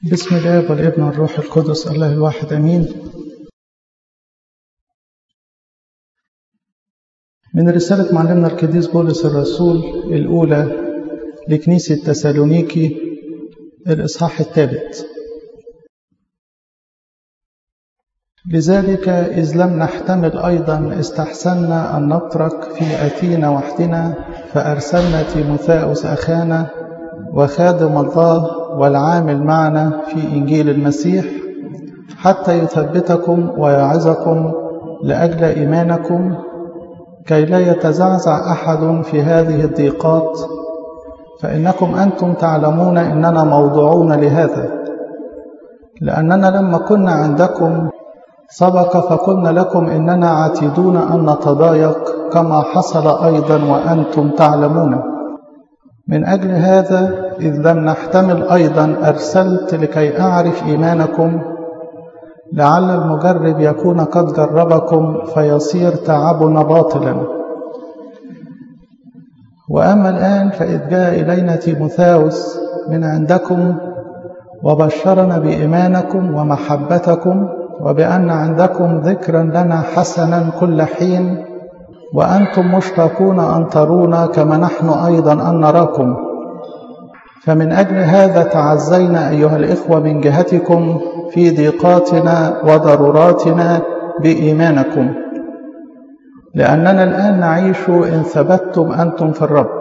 بسم الله والابن والروح القدس الله الواحد امين من رسالة معلمنا القديس بولس الرسول الأولى لكنيسة تسالونيكي الإصحاح الثالث لذلك إذ لم نحتمل أيضا استحسنا أن نترك في أثينا وحدنا فأرسلنا تيموثاوس أخانا وخادم الله والعامل معنا في إنجيل المسيح حتى يثبتكم ويعظكم لأجل إيمانكم كي لا يتزعزع أحد في هذه الضيقات فإنكم أنتم تعلمون إننا موضوعون لهذا لأننا لما كنا عندكم سبق فقلنا لكم إننا عاتدون أن نتضايق كما حصل أيضا وأنتم تعلمون من أجل هذا إذ لم نحتمل أيضا أرسلت لكي أعرف إيمانكم لعل المجرب يكون قد جربكم فيصير تعبنا باطلا وأما الآن فإذ جاء إلينا تيموثاوس من عندكم وبشرنا بإيمانكم ومحبتكم وبأن عندكم ذكرا لنا حسنا كل حين وأنتم مشتاقون أن ترونا كما نحن أيضا أن نراكم فمن أجل هذا تعزينا أيها الإخوة من جهتكم في ضيقاتنا وضروراتنا بإيمانكم لأننا الآن نعيش إن ثبتتم أنتم في الرب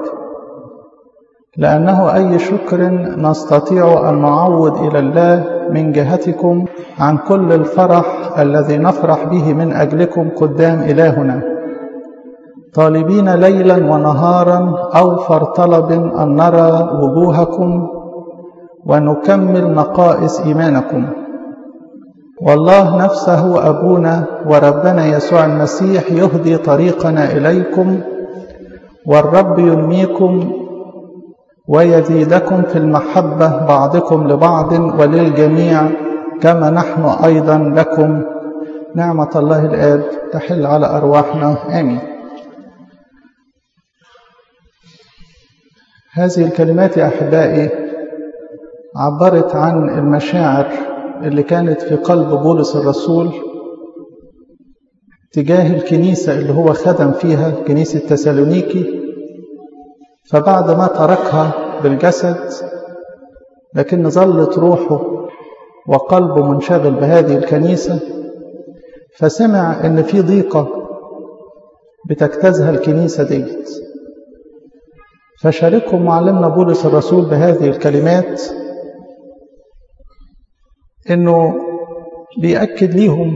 لأنه أي شكر نستطيع أن نعوض إلى الله من جهتكم عن كل الفرح الذي نفرح به من أجلكم قدام إلهنا طالبين ليلا ونهارا أوفر طلب أن نرى وجوهكم ونكمل نقائص إيمانكم والله نفسه أبونا وربنا يسوع المسيح يهدي طريقنا إليكم والرب ينميكم ويزيدكم في المحبة بعضكم لبعض وللجميع كما نحن أيضا لكم نعمة الله الآب تحل على أرواحنا آمين هذه الكلمات يا أحبائي عبرت عن المشاعر اللي كانت في قلب بولس الرسول تجاه الكنيسة اللي هو خدم فيها كنيسة تسالونيكي فبعد ما تركها بالجسد لكن ظلت روحه وقلبه منشغل بهذه الكنيسة فسمع ان في ضيقة بتجتازها الكنيسة ديت فشاركهم معلمنا بولس الرسول بهذه الكلمات انه بيأكد ليهم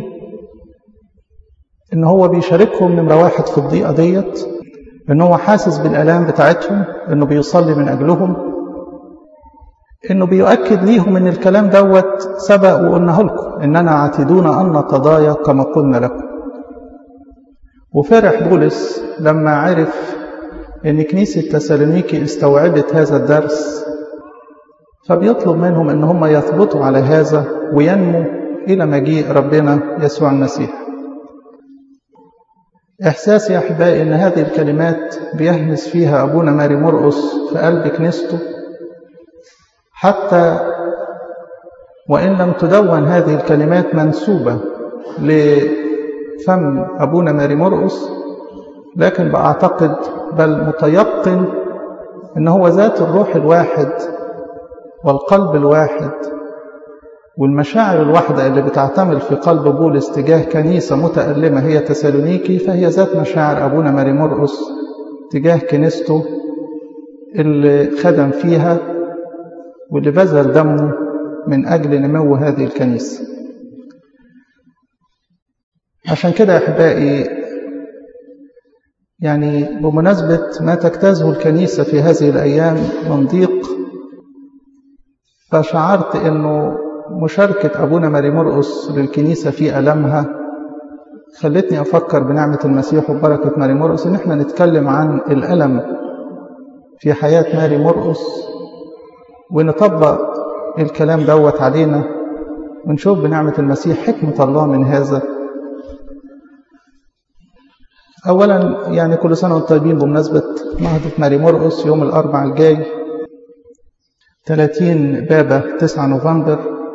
ان هو بيشاركهم نمرة واحد في الضيقة ديت ان هو حاسس بالالام بتاعتهم انه بيصلي من اجلهم انه بيؤكد ليهم ان الكلام دوت سبق وقلناه لكم اننا عاتدون ان نتضايق كما قلنا لكم وفرح بولس لما عرف ان كنيسه تسالونيكي استوعبت هذا الدرس فبيطلب منهم ان هم يثبتوا على هذا وينموا الى مجيء ربنا يسوع المسيح إحساسي يا أحبائي أن هذه الكلمات بيهمس فيها أبونا ماري مرقس في قلب كنيسته حتى وإن لم تدون هذه الكلمات منسوبة لفم أبونا ماري مرقس لكن بأعتقد بل متيقن أن هو ذات الروح الواحد والقلب الواحد والمشاعر الواحدة اللي بتعتمل في قلب بولس تجاه كنيسة متألمة هي تسالونيكي فهي ذات مشاعر أبونا ماري مرقس تجاه كنيسته اللي خدم فيها واللي بذل دمه من أجل نمو هذه الكنيسة عشان كده يا أحبائي يعني بمناسبة ما تجتازه الكنيسة في هذه الأيام من ضيق فشعرت أنه مشاركة أبونا ماري مرقس للكنيسة في ألمها خلتني أفكر بنعمة المسيح وبركة ماري مرقس إن احنا نتكلم عن الألم في حياة ماري مرقس ونطبق الكلام دوت علينا ونشوف بنعمة المسيح حكمة الله من هذا أولا يعني كل سنة وانتم طيبين بمناسبة نهضة ماري مرقس يوم الأربع الجاي 30 بابا 9 نوفمبر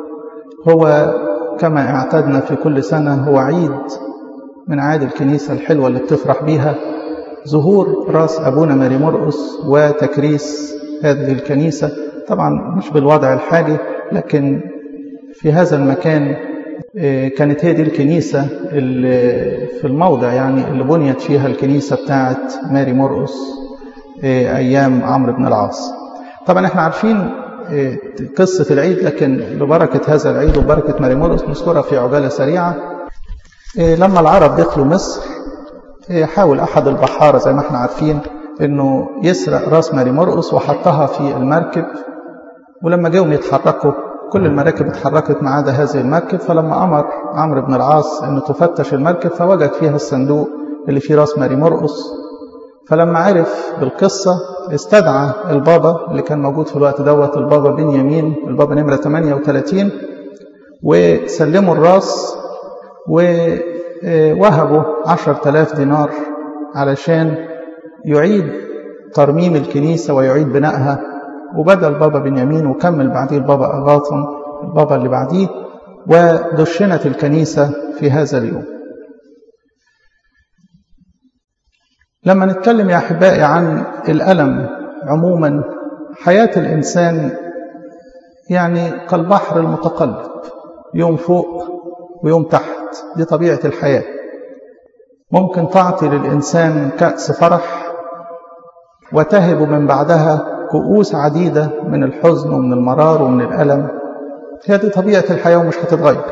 هو كما اعتدنا في كل سنة هو عيد من عاد الكنيسة الحلوة اللي بتفرح بيها ظهور راس أبونا ماري مرقس وتكريس هذه الكنيسة طبعا مش بالوضع الحالي لكن في هذا المكان كانت هي دي الكنيسة اللي في الموضع يعني اللي بنيت فيها الكنيسة بتاعت ماري مرقس أيام عمرو بن العاص طبعا احنا عارفين قصة العيد لكن ببركة هذا العيد وبركة ماري مرقس نذكرها في عجالة سريعة لما العرب دخلوا مصر حاول أحد البحارة زي ما احنا عارفين انه يسرق راس ماري مرقس وحطها في المركب ولما جاهم يتحركوا كل المراكب اتحركت ما عدا هذه المركب فلما امر عمرو بن العاص انه تفتش المركب فوجد فيها الصندوق اللي فيه راس ماري مرقس فلما عرف بالقصه استدعى البابا اللي كان موجود في الوقت دوت البابا بنيامين البابا نمره 38 وسلموا الراس ووهبوا 10000 دينار علشان يعيد ترميم الكنيسة ويعيد بنائها وبدأ البابا بنيامين وكمل بعديه البابا أغاطم البابا اللي بعديه ودشنت الكنيسة في هذا اليوم لما نتكلم يا أحبائي عن الألم عموما حياة الإنسان يعني كالبحر المتقلب يوم فوق ويوم تحت دي طبيعة الحياة ممكن تعطي للإنسان كأس فرح وتهب من بعدها كؤوس عديدة من الحزن ومن المرار ومن الألم هي دي طبيعة الحياة ومش هتتغير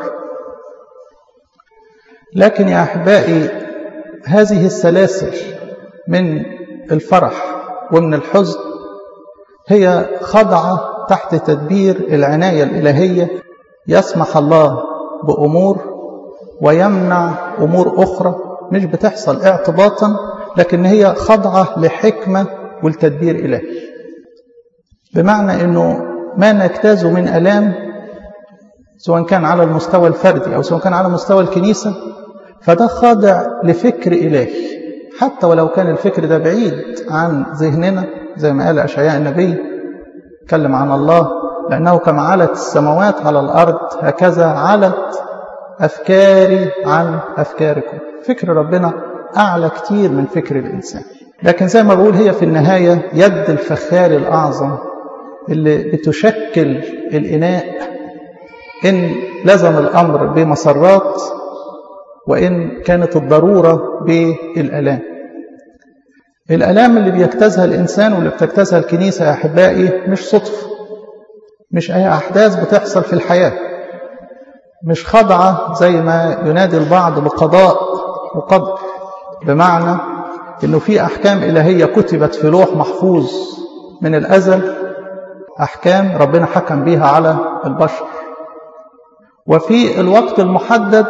لكن يا أحبائي هذه السلاسل من الفرح ومن الحزن هي خضعة تحت تدبير العناية الإلهية يسمح الله بأمور ويمنع أمور أخرى مش بتحصل اعتباطا لكن هي خضعة لحكمة والتدبير إلهي بمعنى أنه ما نجتازه من ألام سواء كان على المستوى الفردي أو سواء كان على مستوى الكنيسة فده خاضع لفكر إلهي حتى ولو كان الفكر ده بعيد عن ذهننا زي ما قال أشعياء النبي تكلم عن الله لأنه كما علت السماوات على الأرض هكذا علت أفكاري عن أفكاركم فكر ربنا أعلى كتير من فكر الإنسان لكن زي ما بقول هي في النهاية يد الفخار الأعظم اللي بتشكل الإناء إن لزم الأمر بمسرات وإن كانت الضرورة بالآلام الآلام اللي بيجتازها الإنسان واللي بتجتازها الكنيسة يا أحبائي مش صدفة مش أي أحداث بتحصل في الحياة مش خضعة زي ما ينادي البعض بقضاء وقدر بمعنى انه في احكام الهيه كتبت في لوح محفوظ من الازل احكام ربنا حكم بيها على البشر وفي الوقت المحدد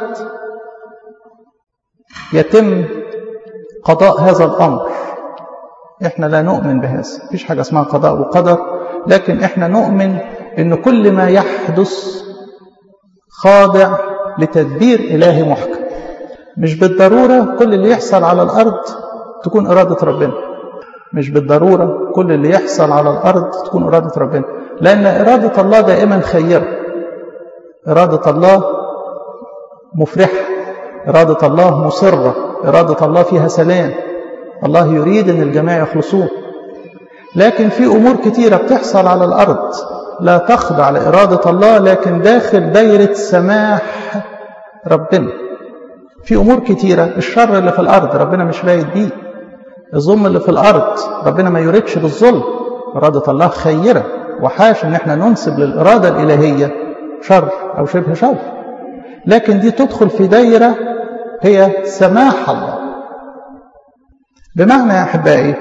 يتم قضاء هذا الامر احنا لا نؤمن بهذا مفيش حاجه اسمها قضاء وقدر لكن احنا نؤمن ان كل ما يحدث خاضع لتدبير الهي محكم مش بالضروره كل اللي يحصل على الارض تكون إرادة ربنا مش بالضرورة كل اللي يحصل على الأرض تكون إرادة ربنا لأن إرادة الله دائما خيرة إرادة الله مفرحة إرادة الله مصرة إرادة الله فيها سلام الله يريد أن الجميع يخلصون لكن في أمور كتيرة بتحصل على الأرض لا تخضع لإرادة الله لكن داخل دايرة سماح ربنا في أمور كتيرة الشر اللي في الأرض ربنا مش رايد بيه الظلم اللي في الأرض ربنا ما يريدش بالظلم إرادة الله خيرة وحاش إن احنا ننسب للإرادة الإلهية شر أو شبه شر لكن دي تدخل في دايرة هي سماح الله بمعنى يا أحبائي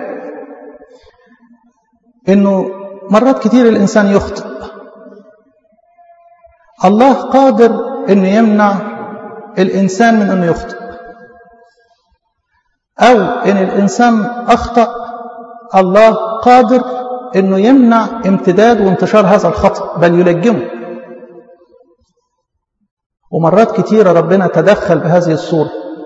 إنه مرات كتير الإنسان يخطئ الله قادر إنه يمنع الإنسان من أنه يخطئ أو إن الإنسان أخطأ الله قادر أنه يمنع امتداد وانتشار هذا الخطأ بل يلجمه ومرات كتيرة ربنا تدخل بهذه الصورة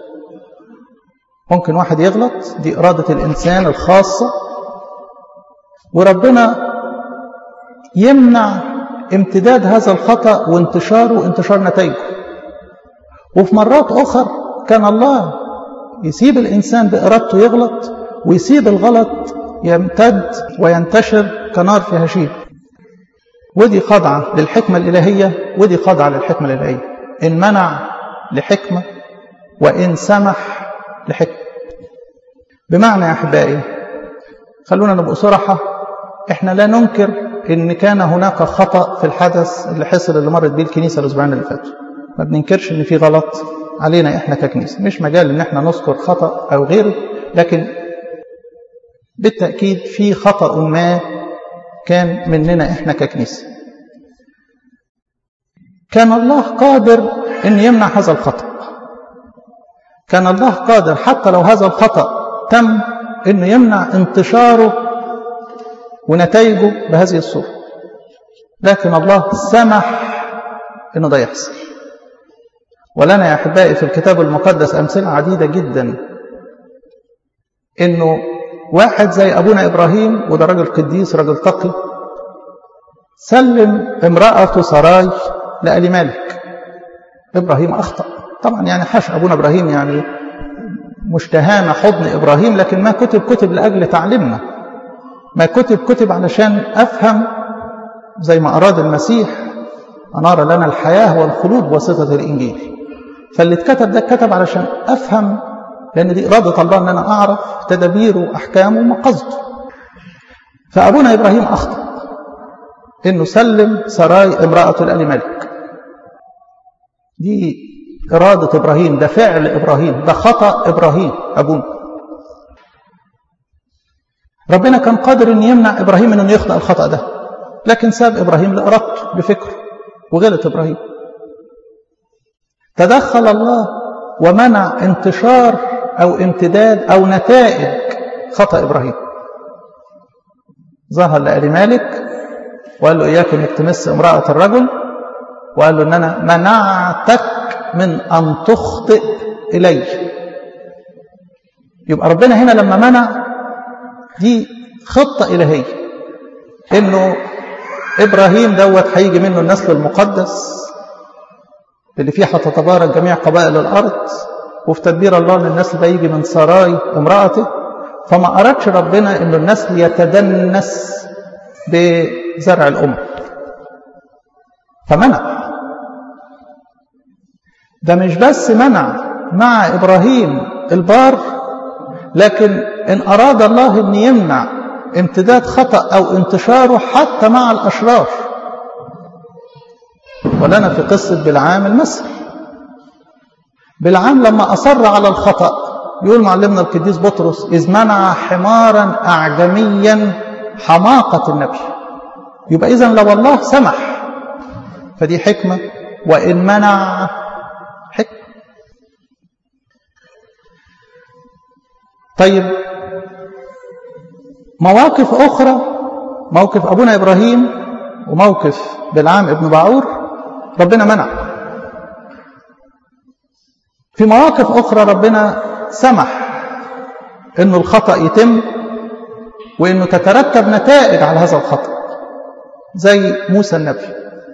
ممكن واحد يغلط دي إرادة الإنسان الخاصة وربنا يمنع امتداد هذا الخطأ وانتشاره وانتشار نتائجه وفي مرات أخر كان الله يسيب الإنسان بإرادته يغلط ويسيب الغلط يمتد وينتشر كنار في هشيم ودي خاضعة للحكمة الإلهية ودي خاضعة للحكمة الإلهية إن منع لحكمة وإن سمح لحكمة بمعنى يا أحبائي خلونا نبقى صراحة إحنا لا ننكر إن كان هناك خطأ في الحدث اللي حصل اللي مرت بيه الكنيسة الأسبوعين اللي فاتوا ما بننكرش إن في غلط علينا إحنا ككنيسة مش مجال إن إحنا نذكر خطأ أو غيره لكن بالتأكيد في خطأ ما كان مننا إحنا ككنيسة كان الله قادر أن يمنع هذا الخطأ كان الله قادر حتى لو هذا الخطأ تم أنه يمنع انتشاره ونتائجه بهذه الصورة لكن الله سمح أنه ده يحصل ولنا يا أحبائي في الكتاب المقدس أمثلة عديدة جدا أنه واحد زي أبونا إبراهيم وده راجل قديس راجل تقي سلم امرأته سراي لآل مالك إبراهيم أخطأ طبعا يعني حش أبونا إبراهيم يعني مشتهانا حضن إبراهيم لكن ما كتب كتب لأجل تعليمنا ما كتب كتب علشان أفهم زي ما أراد المسيح أنار لنا الحياة والخلود بواسطة الإنجيل فاللي اتكتب ده اتكتب علشان أفهم لأن دي إرادة الله أن أنا أعرف تدابيره وأحكامه ومقصده فأبونا إبراهيم أخطأ إنه سلم سراي امرأة لآل ملك دي إرادة إبراهيم ده فعل إبراهيم ده خطأ إبراهيم أبونا ربنا كان قادر أن يمنع إبراهيم أنه يخطأ الخطأ ده لكن ساب إبراهيم لإرادته بفكره وغلط إبراهيم تدخل الله ومنع انتشار أو امتداد أو نتائج خطأ إبراهيم ظهر لآل مالك وقال له إياك أنك تمس امرأة الرجل وقال له أن أنا منعتك من أن تخطئ إلي يبقى ربنا هنا لما منع دي خطة إلهية إنه إبراهيم دوت هيجي منه النسل المقدس اللي فيه هتتبارك جميع قبائل الأرض وفي تدبير الله ان النسل ده يجي من سراي امرأته فما أردش ربنا أن النسل يتدنس بزرع الأم فمنع ده مش بس منع مع إبراهيم البار لكن إن أراد الله أن يمنع امتداد خطأ أو انتشاره حتى مع الأشرار ولنا في قصة بالعام المثل بالعام لما أصر على الخطأ يقول معلمنا القديس بطرس إذ منع حمارا أعجميا حماقة النبي يبقى إذا لو الله سمح فدي حكمة وإن منع حكمة طيب مواقف أخرى موقف أبونا إبراهيم وموقف بالعام ابن باعور ربنا منع في مواقف أخرى ربنا سمح أنه الخطأ يتم وأنه تترتب نتائج على هذا الخطأ زي موسى النبي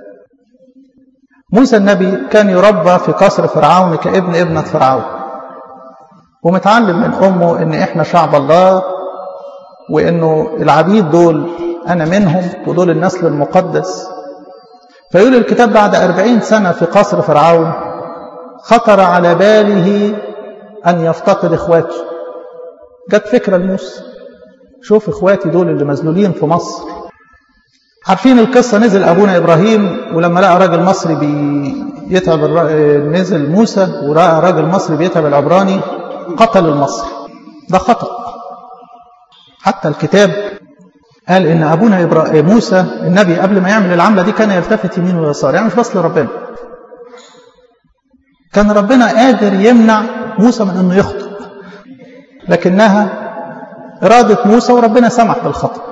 موسى النبي كان يربى في قصر فرعون كابن ابنة فرعون ومتعلم من أمه أن إحنا شعب الله وأنه العبيد دول أنا منهم ودول النسل المقدس فيقول الكتاب بعد أربعين سنة في قصر فرعون خطر على باله أن يفتقد إخواته جت فكرة لموسى شوف إخواتي دول اللي مذلولين في مصر عارفين القصة نزل أبونا إبراهيم ولما لقى راجل مصري بيتعب نزل موسى ورأى راجل مصري بيتعب العبراني قتل المصري ده خطأ حتى الكتاب قال إن أبونا إبراهيم موسى النبي قبل ما يعمل العملة دي كان يلتفت يمين ويسار يعني مش بس لربنا كان ربنا قادر يمنع موسى من أنه يخطئ لكنها إرادة موسى وربنا سمح بالخطأ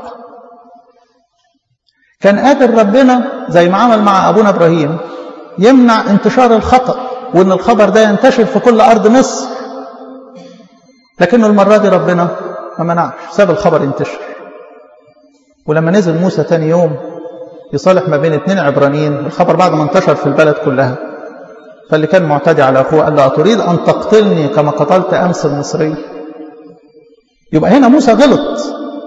كان قادر ربنا زي ما عمل مع أبونا إبراهيم يمنع انتشار الخطأ وأن الخبر ده ينتشر في كل أرض مصر لكنه المرة دي ربنا ما منعش ساب الخبر ينتشر ولما نزل موسى تاني يوم يصالح ما بين اتنين عبرانيين الخبر بعد ما انتشر في البلد كلها فاللي كان معتدي على أخوه قال له أتريد أن تقتلني كما قتلت أمس المصري يبقى هنا موسى غلط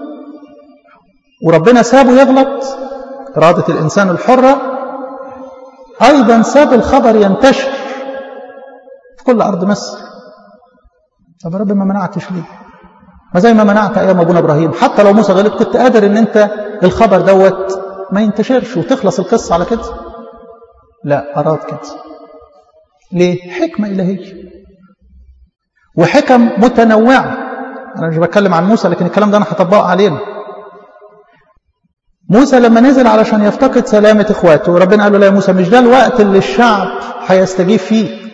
وربنا سابه يغلط إرادة الإنسان الحرة أيضا ساب الخبر ينتشر في كل أرض مصر طب يا رب ما منعتش ليه ما زي ما منعت أيام أبونا إبراهيم حتى لو موسى غلط كنت قادر إن أنت الخبر دوت ما ينتشرش وتخلص القصة على كده لا أراد كده ليه حكمة إلهية وحكم متنوعة أنا مش بتكلم عن موسى لكن الكلام ده أنا هطبقه علينا موسى لما نزل علشان يفتقد سلامة إخواته ربنا قال له لا يا موسى مش ده الوقت اللي الشعب هيستجيب فيه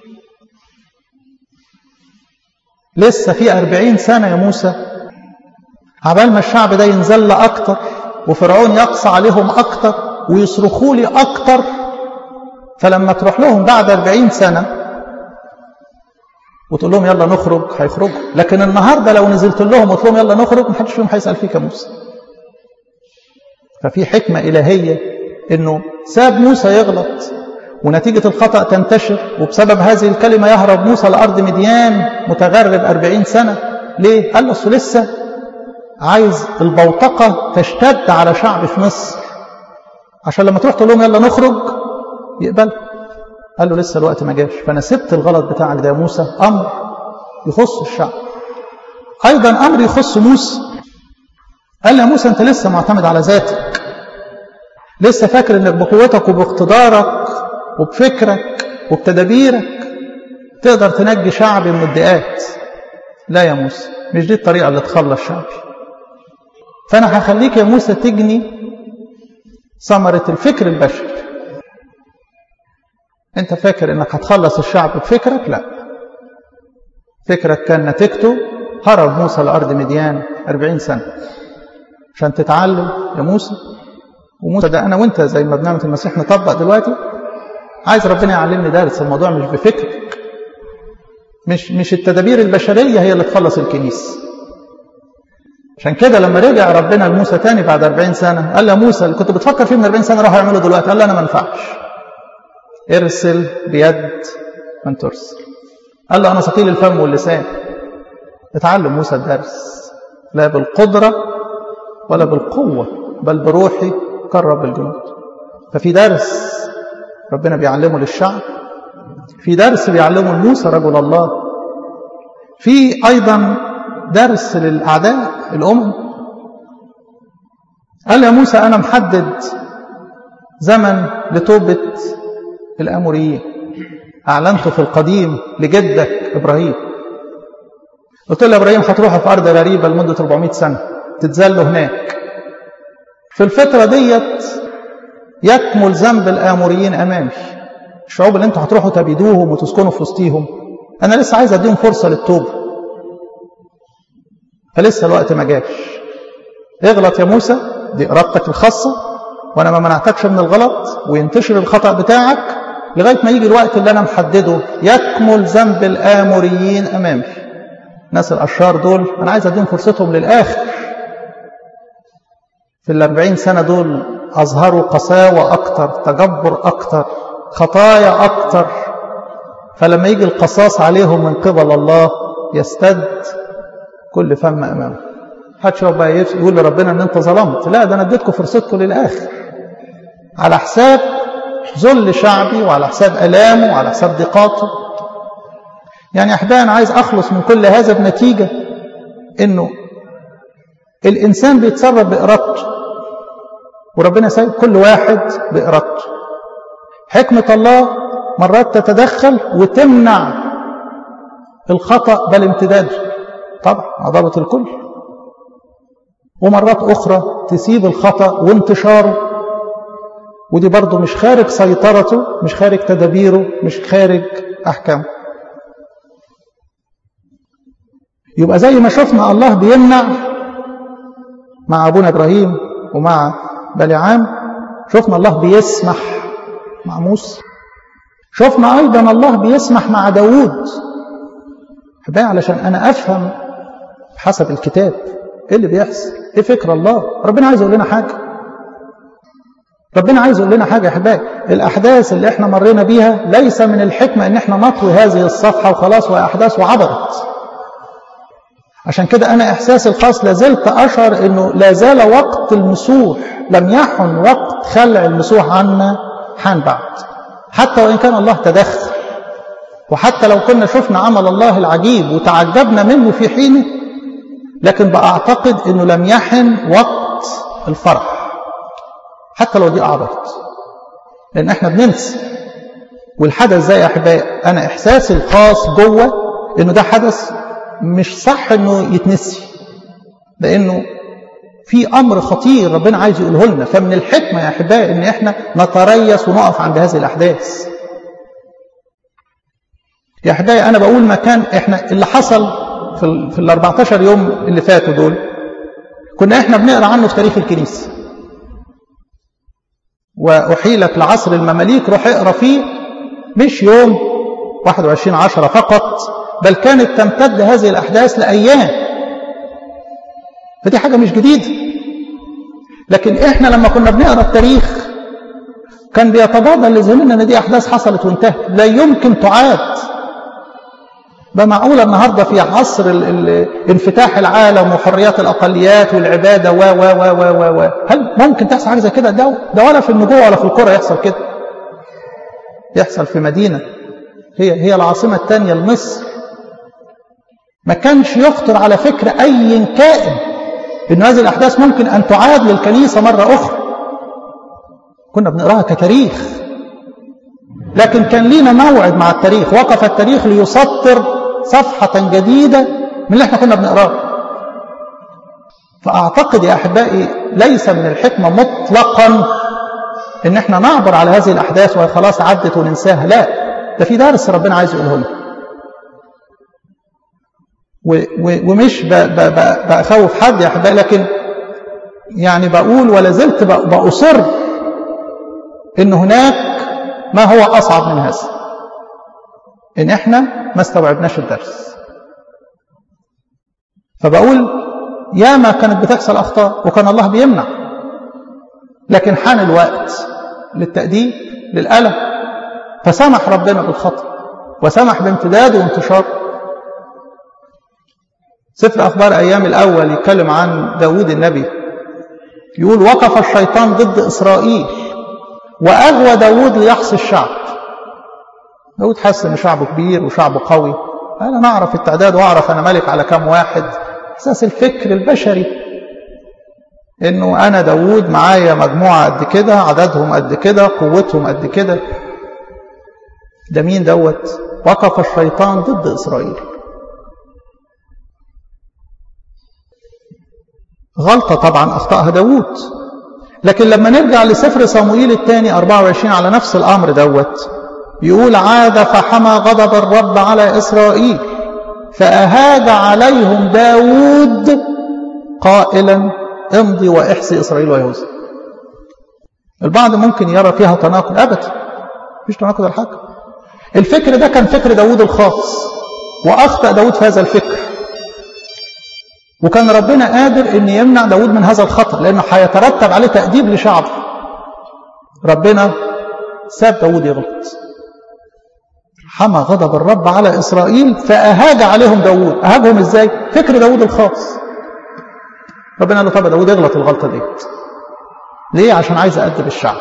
لسه في أربعين سنة يا موسى عبال ما الشعب ده ينزل أكتر وفرعون يقصى عليهم أكتر ويصرخوا لي أكتر فلما تروح لهم بعد أربعين سنة وتقول لهم يلا نخرج هيخرجوا لكن النهاردة لو نزلت لهم وقلت لهم يلا نخرج محدش فيهم هيسأل فيك يا موسى ففي حكمة إلهية إنه ساب موسى يغلط ونتيجة الخطأ تنتشر وبسبب هذه الكلمة يهرب موسى لأرض مديان متغرب أربعين سنة ليه؟ قال له لسه عايز البوتقة تشتد على شعب في مصر عشان لما تروح تقول لهم يلا نخرج يقبل قال له لسه الوقت ما جاش فأنا سبت الغلط بتاعك ده يا موسى أمر يخص الشعب أيضا أمر يخص موسى قال يا موسى أنت لسه معتمد على ذاتك لسه فاكر أنك بقوتك وباقتدارك وبفكرك وبتدابيرك تقدر تنجي شعبي من الضيقات لا يا موسى مش دي الطريقة اللي تخلص شعبي فأنا هخليك يا موسى تجني ثمرة الفكر البشري أنت فاكر أنك هتخلص الشعب بفكرك لا فكرك كان نتيجته هرب موسى لأرض مديان أربعين سنة عشان تتعلم يا موسى وموسى ده أنا وأنت زي ما بنعمة المسيح نطبق دلوقتي عايز ربنا يعلمني درس الموضوع مش بفكرك مش مش التدابير البشرية هي اللي تخلص الكنيسة عشان كده لما رجع ربنا لموسى تاني بعد 40 سنة قال له موسى اللي كنت بتفكر فيه من 40 سنة راح يعمله دلوقتي قال له أنا ما ينفعش ارسل بيد من ترسل قال له أنا ثقيل الفم واللسان اتعلم موسى الدرس لا بالقدرة ولا بالقوة بل بروحي قرب الجنود ففي درس ربنا بيعلمه للشعب في درس بيعلمه لموسى رجل الله في أيضا درس للأعداء الأمم قال يا موسى أنا محدد زمن لتوبة الأموريين أعلنته في القديم لجدك إبراهيم قلت له إبراهيم هتروحوا في أرض غريبة لمدة 400 سنة تتزلوا هناك في الفترة ديت يكمل ذنب الآموريين أمامي الشعوب اللي انتوا هتروحوا تبيدوهم وتسكنوا في وسطيهم أنا لسه عايز أديهم فرصة للتوبة فلسه الوقت ما جاش اغلط يا موسى دي إرادتك الخاصة وأنا ما منعتكش من الغلط وينتشر الخطأ بتاعك لغاية ما يجي الوقت اللي أنا محدده يكمل ذنب الآموريين أمامي الناس الأشرار دول أنا عايز أديهم فرصتهم للآخر في الأربعين سنة دول أظهروا قساوة أكتر تجبر أكتر خطايا أكتر فلما يجي القصاص عليهم من قبل الله يستد كل فم أمامه حدش بقى يقول لربنا ان انت ظلمت لا ده انا اديتكم فرصتكم للاخر على حساب ذل شعبي وعلى حساب الامه وعلى حساب ضيقاته يعني احبائي انا عايز اخلص من كل هذا بنتيجه انه الانسان بيتصرف بارادته وربنا سايب كل واحد بارادته حكمه الله مرات تتدخل وتمنع الخطا بل امتداده طبعا عضبة الكل ومرات أخرى تسيب الخطأ وانتشاره ودي برضه مش خارج سيطرته مش خارج تدابيره مش خارج أحكامه يبقى زي ما شفنا الله بيمنع مع أبونا إبراهيم ومع بلعام شفنا الله بيسمح مع موسى شفنا أيضا الله بيسمح مع داوود حبايا علشان أنا أفهم حسب الكتاب ايه اللي بيحصل ايه فكر الله ربنا عايز يقول لنا حاجه ربنا عايز يقول لنا حاجة يا أحبائي الأحداث اللي احنا مرينا بيها ليس من الحكمة إن احنا نطوي هذه الصفحة وخلاص وأحداث وعبرت عشان كده أنا إحساسي الخاص لازلت أشعر إنه لا زال وقت المسوح لم يحن وقت خلع المسوح عنا حان بعد حتى وإن كان الله تدخل وحتى لو كنا شفنا عمل الله العجيب وتعجبنا منه في حينه لكن بأعتقد أنه لم يحن وقت الفرح حتى لو دي أعبرت لأن احنا بننسى والحدث ده يا أحبائي أنا إحساسي الخاص جوه أنه ده حدث مش صح أنه يتنسي لأنه في أمر خطير ربنا عايز يقوله لنا فمن الحكمة يا أحبائي أن احنا نتريث ونقف عند هذه الأحداث يا أحبائي أنا بقول مكان إحنا اللي حصل في ال في ال 14 يوم اللي فاتوا دول كنا إحنا بنقرأ عنه في تاريخ الكنيسة وأحيلك لعصر المماليك روح اقرأ فيه مش يوم 21 عشرة فقط بل كانت تمتد هذه الأحداث لأيام فدي حاجة مش جديدة لكن إحنا لما كنا بنقرأ التاريخ كان بيتبادل لذهننا ان دي احداث حصلت وانتهت لا يمكن تعاد ده معقولة النهاردة في عصر ال ال انفتاح العالم وحريات الأقليات والعبادة و و و و و و هل ممكن تحصل حاجة زي كده ده, ده ولا في النبوة ولا في القرى يحصل كده يحصل في مدينة هي هي العاصمة الثانية لمصر ما كانش يخطر على فكر أي كائن إن هذه الأحداث ممكن أن تعاد للكنيسة مرة أخرى كنا بنقراها كتاريخ لكن كان لينا موعد مع التاريخ وقف التاريخ ليسطر صفحة جديدة من اللي احنا كنا بنقراه فأعتقد يا أحبائي ليس من الحكمة مطلقا إن احنا نعبر على هذه الأحداث وهي خلاص عدت وننساها لا ده في درس ربنا عايز يقوله لنا ومش بخوف حد يا أحبائي لكن يعني بقول ولا زلت بأصر إن هناك ما هو أصعب من هذا إن إحنا ما استوعبناش الدرس فبقول ياما كانت بتحصل أخطاء وكان الله بيمنع لكن حان الوقت للتأديب للألم فسمح ربنا بالخطأ وسمح بامتداده وانتشاره سفر أخبار أيام الأول يتكلم عن داود النبي يقول وقف الشيطان ضد إسرائيل وأغوى داود ليحصي الشعب داود حس ان شعبه كبير وشعبه قوي انا نعرف التعداد واعرف انا ملك على كم واحد اساس الفكر البشري انه انا داود معايا مجموعه قد كده عددهم قد كده قوتهم قد كده ده مين دوت وقف الشيطان ضد اسرائيل غلطه طبعا اخطاها داود لكن لما نرجع لسفر صموئيل الثاني 24 على نفس الامر دوت يقول عاد فحمى غضب الرب على إسرائيل فأهاج عليهم داود قائلا امضي واحصي إسرائيل ويهوذا البعض ممكن يرى فيها تناقض أبدا مفيش تناقض الحق الفكر ده كان فكر داود الخاص وأخطأ داود في هذا الفكر وكان ربنا قادر أن يمنع داود من هذا الخطر لأنه هيترتب عليه تأديب لشعبه ربنا ساب داود يغلط حمى غضب الرب على إسرائيل فأهاج عليهم داود أهاجهم إزاي؟ فكر داود الخاص ربنا قال له طب داود اغلط الغلطة دي ليه؟ عشان عايز أدب الشعب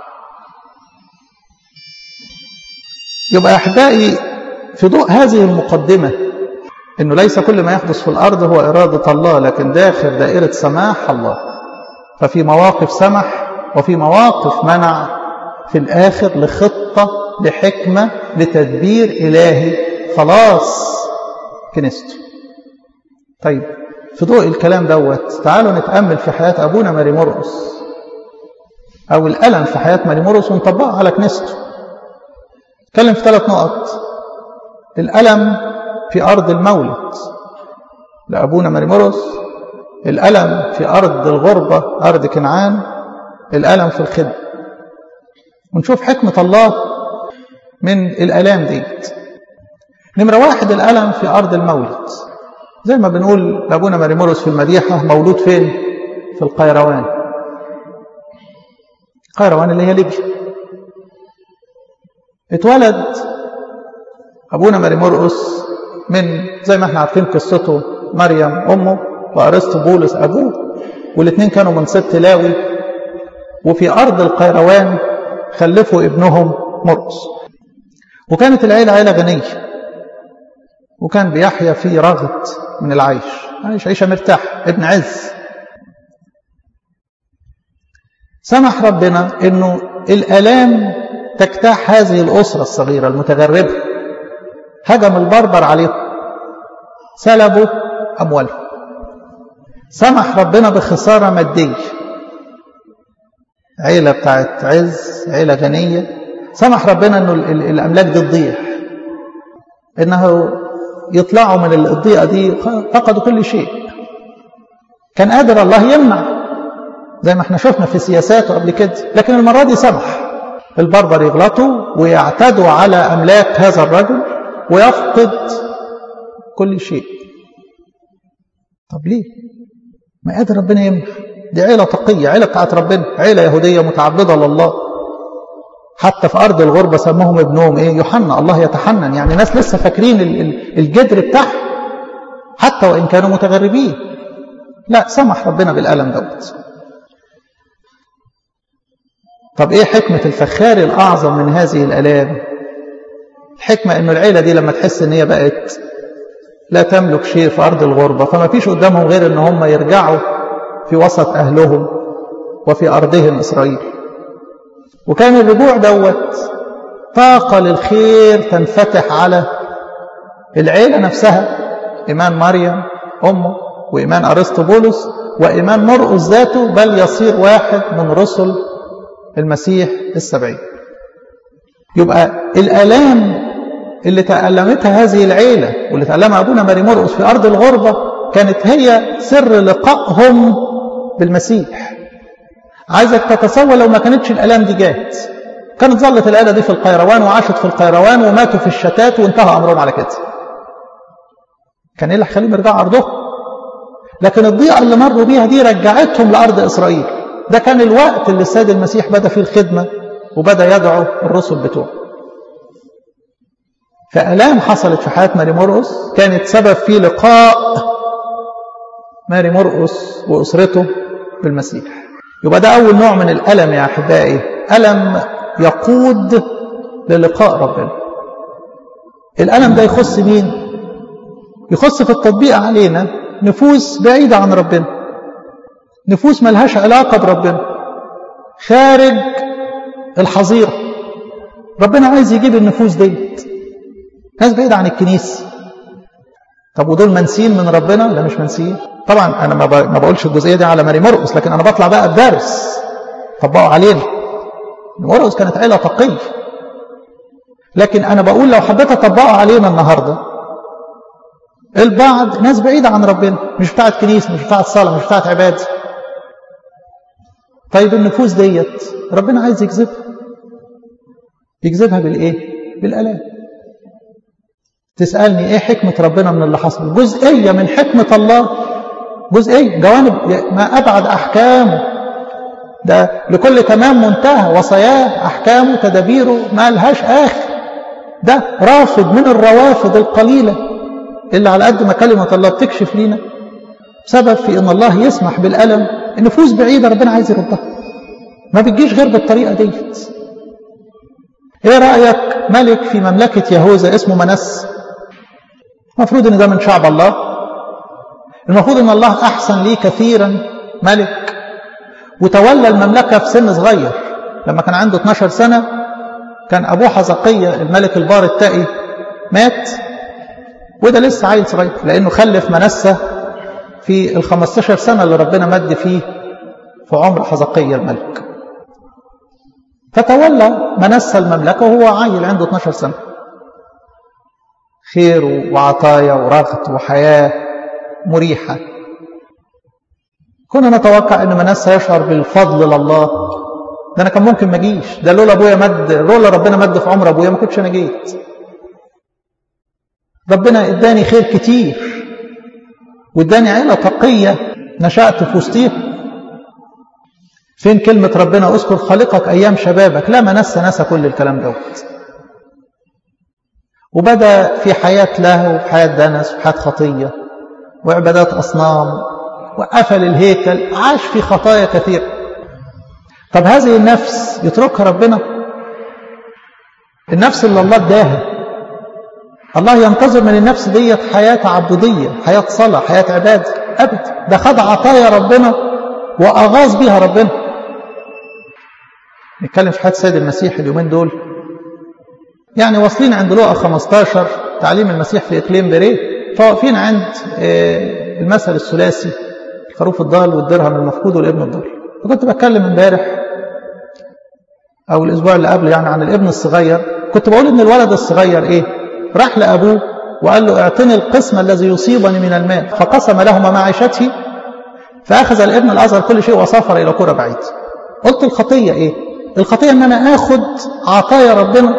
يبقى أحبائي في ضوء هذه المقدمة أنه ليس كل ما يحدث في الأرض هو إرادة الله لكن داخل دائرة سماح الله ففي مواقف سمح وفي مواقف منع في الآخر لخطة لحكمة لتدبير إلهي خلاص كنيسته طيب في ضوء الكلام دوت تعالوا نتأمل في حياة أبونا ماري مرقس أو الألم في حياة ماري مرقس ونطبقها على كنيسته نتكلم في ثلاث نقط الألم في أرض المولد لأبونا ماري مرقس الألم في أرض الغربة أرض كنعان الألم في الخدمة ونشوف حكمة الله من الآلام ديت نمرة واحد الألم في أرض المولد زي ما بنقول لأبونا ماريمورس في المديحة مولود فين؟ في القيروان قيروان اللي هي ليبيا اتولد أبونا ماري مرقس من زي ما احنا عارفين قصته مريم أمه وأرسطو بولس أبوه والاثنين كانوا من سبط لاوي وفي أرض القيروان خلفوا ابنهم مرقس وكانت العيلة عيلة غنية وكان بيحيا في رغد من العيش عايش عيشة مرتاح ابن عز سمح ربنا انه الالام تجتاح هذه الاسره الصغيره المتغربه هجم البربر عليهم سلبوا اموالهم سمح ربنا بخساره ماديه عيله بتاعت عز عيله غنيه سمح ربنا انه الاملاك دي تضيع انه يطلعوا من الضيقه دي فقدوا كل شيء كان قادر الله يمنع زي ما احنا شفنا في سياساته قبل كده لكن المرة دي سمح البربر يغلطوا ويعتدوا على أملاك هذا الرجل ويفقد كل شيء طب ليه ما قادر ربنا يمنح دي عيلة تقية عيلة بتاعت ربنا عيلة يهودية متعبدة لله حتى في أرض الغربة سموهم ابنهم إيه يوحنا الله يتحنن يعني ناس لسه فاكرين الجدر بتاعهم حتى وإن كانوا متغربين لا سمح ربنا بالألم دوت طب ايه حكمة الفخار الأعظم من هذه الآلام الحكمة انه العيلة دي لما تحس ان هي بقت لا تملك شيء في أرض الغربة فما فيش قدامهم غير ان هم يرجعوا في وسط أهلهم وفي أرضهم إسرائيل وكان الرجوع دوت طاقة للخير تنفتح على العيلة نفسها إيمان مريم أمه وإيمان أرسطو بولس وإيمان مرقس ذاته بل يصير واحد من رسل المسيح السبعين يبقى الآلام اللي تألمتها هذه العيلة واللي تألمها أبونا ماري مرقس في أرض الغربة كانت هي سر لقائهم بالمسيح عايزك تتصور لو ما كانتش الآلام دي جات كانت ظلت الآلة دي في القيروان وعاشت في القيروان وماتوا في الشتات وانتهى أمرهم على كده كان ايه اللي هيخليهم يرجعوا أرضهم لكن الضيقة اللي مروا بيها دي رجعتهم لأرض إسرائيل ده كان الوقت اللي السيد المسيح بدأ فيه الخدمة وبدأ يدعو الرسل بتوعه فآلام حصلت في حياة ماري مرقس كانت سبب في لقاء ماري مرقس وأسرته بالمسيح يبقى ده أول نوع من الألم يا أحبائي ألم يقود للقاء ربنا الألم ده يخص مين يخص في التطبيق علينا نفوس بعيدة عن ربنا نفوس ملهاش علاقة بربنا خارج الحظيرة ربنا عايز يجيب النفوس ديت ناس بعيدة عن الكنيسة طب ودول منسيين من ربنا لا مش منسيين طبعا انا ما بقولش الجزئيه دي على ماري مرقس لكن انا بطلع بقى بدرس طبقوا علينا مرقس كانت عيله تقيه لكن انا بقول لو حبيت اطبقه علينا النهارده البعض ناس بعيده عن ربنا مش بتاعت كنيسه مش بتاعت صلاه مش بتاعت عباده طيب النفوس ديت ربنا عايز يجذبها يجذبها بالايه بالالام تسالني ايه حكمه ربنا من اللي حصل جزئيه من حكمه الله جزئيه جوانب ما ابعد احكامه ده لكل تمام منتهى وصاياه احكامه تدابيره ما لهاش اخر ده رافض من الروافض القليله اللي على قد ما كلمه الله بتكشف لينا سبب في ان الله يسمح بالالم النفوس بعيده ربنا عايز يردها ما بتجيش غير بالطريقه ديت ايه رايك ملك في مملكه يهوذا اسمه منس المفروض ان ده من شعب الله المفروض ان الله احسن ليه كثيرا ملك وتولى المملكه في سن صغير لما كان عنده 12 سنه كان ابوه حزقية الملك البار التقي مات وده لسه عيل صغير لانه خلف منسى في ال 15 سنه اللي ربنا مد فيه في عمر حزقية الملك فتولى منسى المملكه وهو عيل عنده 12 سنه خير وعطايا ورغد وحياة مريحة كنا نتوقع ان منسى يشعر بالفضل لله ده انا كان ممكن ما اجيش ده لولا ابويا مد لولا ربنا مد في عمر ابويا ما كنتش انا جيت ربنا اداني خير كتير واداني عيله تقيه نشات في وسطيها فين كلمة ربنا اذكر خالقك أيام شبابك لا منسى نسى كل الكلام دوت وبدأ في حياة له وفي حياة دنس وفي حياة خطية وعبادات أصنام وقفل الهيكل عاش في خطايا كثيرة طب هذه النفس يتركها ربنا النفس اللي الله اداها الله ينتظر من النفس ديت حياة تعبدية حياة صلاة حياة عبادة أبدا ده خد عطايا ربنا وأغاظ بها ربنا نتكلم في حياة السيد المسيح اليومين دول يعني واصلين عند لقا 15 تعليم المسيح في إقليم بريه فواقفين عند المثل الثلاثي الخروف الضال والدرهم المفقود والابن الضال فكنت بتكلم امبارح أو الأسبوع اللي قبله يعني عن الابن الصغير كنت بقول إن الولد الصغير إيه راح لأبوه وقال له اعطني القسم الذي يصيبني من المال فقسم لهما معيشته فأخذ الابن الأصغر كل شيء وسافر إلى قرى بعيد قلت الخطية إيه الخطية أن أنا آخد عطايا ربنا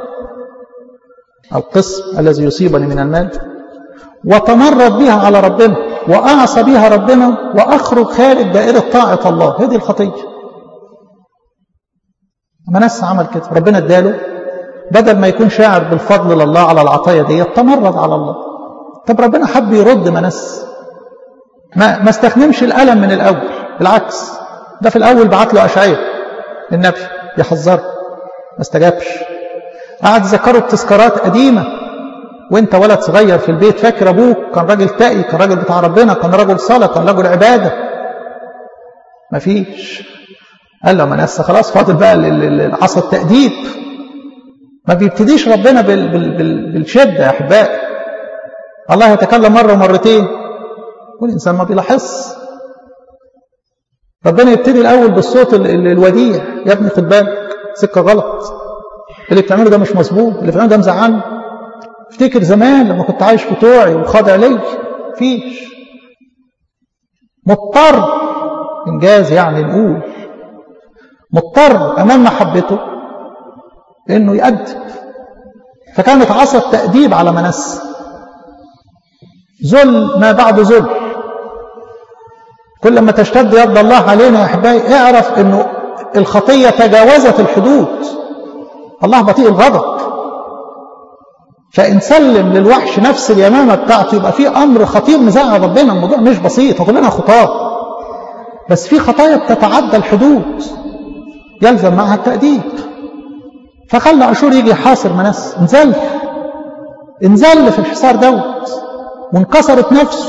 القسم الذي يصيبني من المال وتمرد بها على ربنا وأعصى بها ربنا وأخرج خارج دائرة طاعة الله هذه الخطية منس عمل كده ربنا اداله بدل ما يكون شاعر بالفضل لله على العطايا دي تمرد على الله طب ربنا حب يرد منس ما ما استخدمش الألم من الأول بالعكس ده في الأول بعت له أشعية النبي يحذره ما استجابش قعد يذكره بتذكارات قديمة وانت ولد صغير في البيت فاكر ابوك كان راجل تقي كان راجل بتاع ربنا كان راجل صلاة كان راجل عبادة مفيش قال له منسى خلاص فاضل بقى العصا التأديب ما بيبتديش ربنا بال بال بال بالشدة يا أحبائي الله يتكلم مرة ومرتين والإنسان ما بيلاحظش ربنا يبتدي الأول بالصوت الوديع يا ابني خد بالك سكة غلط اللي بتعمله ده مش مظبوط اللي بتعمله ده مزعلني افتكر زمان لما كنت عايش في طوعي وخاضع لي فيش مضطر انجاز يعني نقول مضطر امام محبته انه يأدب فكانت عصا التأديب على منس ذل ما بعد ذل كل ما تشتد يد الله علينا يا احبائي اعرف انه الخطيه تجاوزت الحدود الله بطيء الغضب فإن سلم للوحش نفس اليمامة بتاعته يبقى في أمر خطير مزعل ربنا الموضوع مش بسيط وكلنا خطاة بس في خطايا بتتعدى الحدود يلزم معها التأديب فخلى عاشور يجي يحاصر منس انزل انزل في الحصار دوت وانكسرت نفسه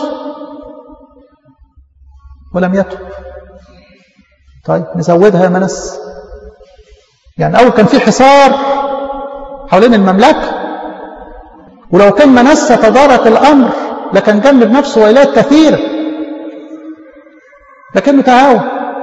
ولم يتب طيب نزودها يا منس يعني أول كان في حصار حوالين المملكة ولو كان منسى تدارك الأمر لكان جنب نفسه ويلات كثيرة لكنه تهاون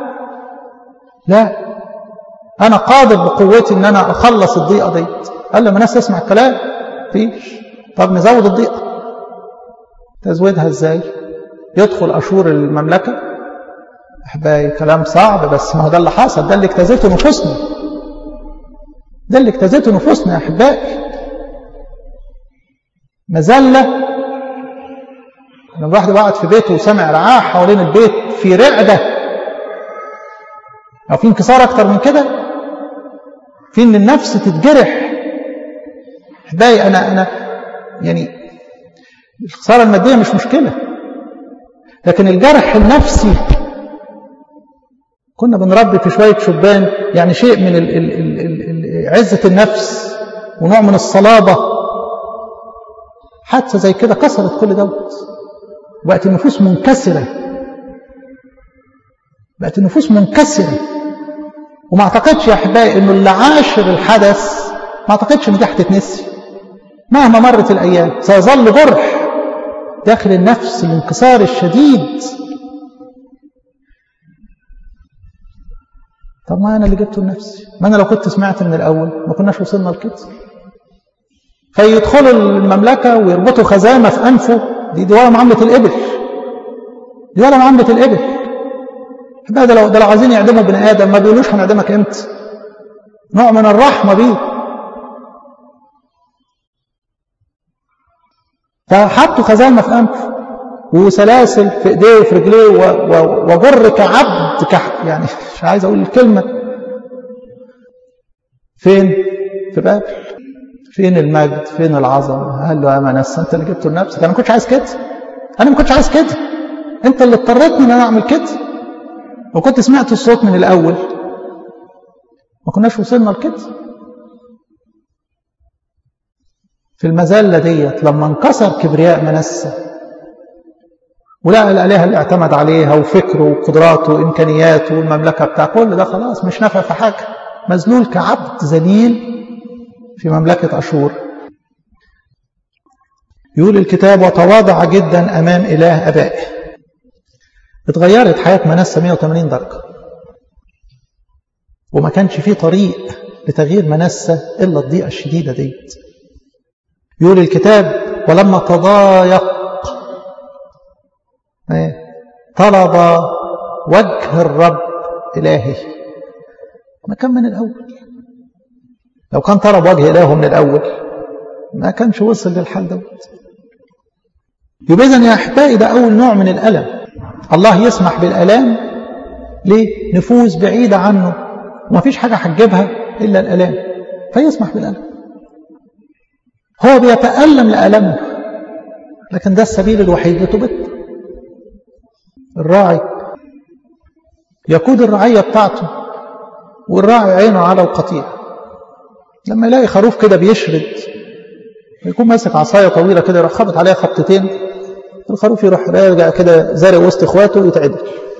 لا أنا قادر بقوتي إن أنا أخلص الضيقة دي قال لما الناس تسمع الكلام فيش طب نزود الضيقة تزويدها إزاي يدخل أشور المملكة أحبائي كلام صعب بس ما هو ده اللي حصل ده اللي اجتازته نفوسنا ده اللي اجتازته نفوسنا يا أحبائي مذلة لما الواحد قاعد في بيته وسمع رعاة حوالين البيت في رعدة أو في انكسار أكتر من كده في إن النفس تتجرح أحبائي أنا أنا يعني الخسارة المادية مش مشكلة لكن الجرح النفسي كنا بنربي في شوية شبان يعني شيء من ال ال ال ال عزة النفس ونوع من الصلابة حادثة زي كده كسرت كل دوت بقت النفوس منكسرة بقت النفوس منكسرة وما اعتقدش يا احبائي انه اللي عاشر الحدث ما اعتقدش ان دي هتتنسي مهما مرت الايام سيظل جرح داخل النفس الانكسار الشديد طب ما انا اللي جبته لنفسي ما انا لو كنت سمعت من الاول ما كناش وصلنا لكده فيدخلوا المملكة ويربطوا خزامة في أنفه دي دي ولا معاملة الإبل دي ولا معاملة الإبل ده, ده لو ده لو عايزين يعدموا بني آدم ما بيقولوش هنعدمك إمتى نوع من الرحمة بيه فحطوا خزامة في أنفه وسلاسل في ايديه وفي رجليه وجر كعبد كح يعني مش عايز اقول الكلمه فين في بابل فين المجد فين العظمه قال له يا منسى انت اللي جبته لنفسك انا ما كنتش عايز كده انا ما كنتش عايز كده انت اللي اضطريتني ان انا اعمل كده وكنت سمعت الصوت من الاول ما كناش وصلنا لكده في المذله ديت لما انكسر كبرياء منسى ولقى الالهه اللي اعتمد عليها وفكره وقدراته وامكانياته والمملكه بتاع كل ده خلاص مش نافع في حاجه مذلول كعبد ذليل في مملكه اشور يقول الكتاب وتواضع جدا امام اله ابائه اتغيرت حياه منسى 180 درجه وما كانش فيه طريق لتغيير منسى الا الضيقه الشديده ديت يقول الكتاب ولما تضايق طلب وجه الرب إلهي ما كان من الأول لو كان طلب وجه إلهه من الأول ما كانش وصل للحال دوت يبقى إذن يا أحبائي ده أول نوع من الألم الله يسمح بالألام لنفوس بعيدة عنه وما فيش حاجة هتجيبها إلا الألام فيسمح بالألم هو بيتألم لألمه لكن ده السبيل الوحيد لتوبته الراعي يقود الرعية بتاعته والراعي عينه على القطيع لما يلاقي خروف كده بيشرد يكون ماسك عصاية طويلة كده يروح خبط عليها خبطتين الخروف يروح راجع كده زارق وسط اخواته ويتعدل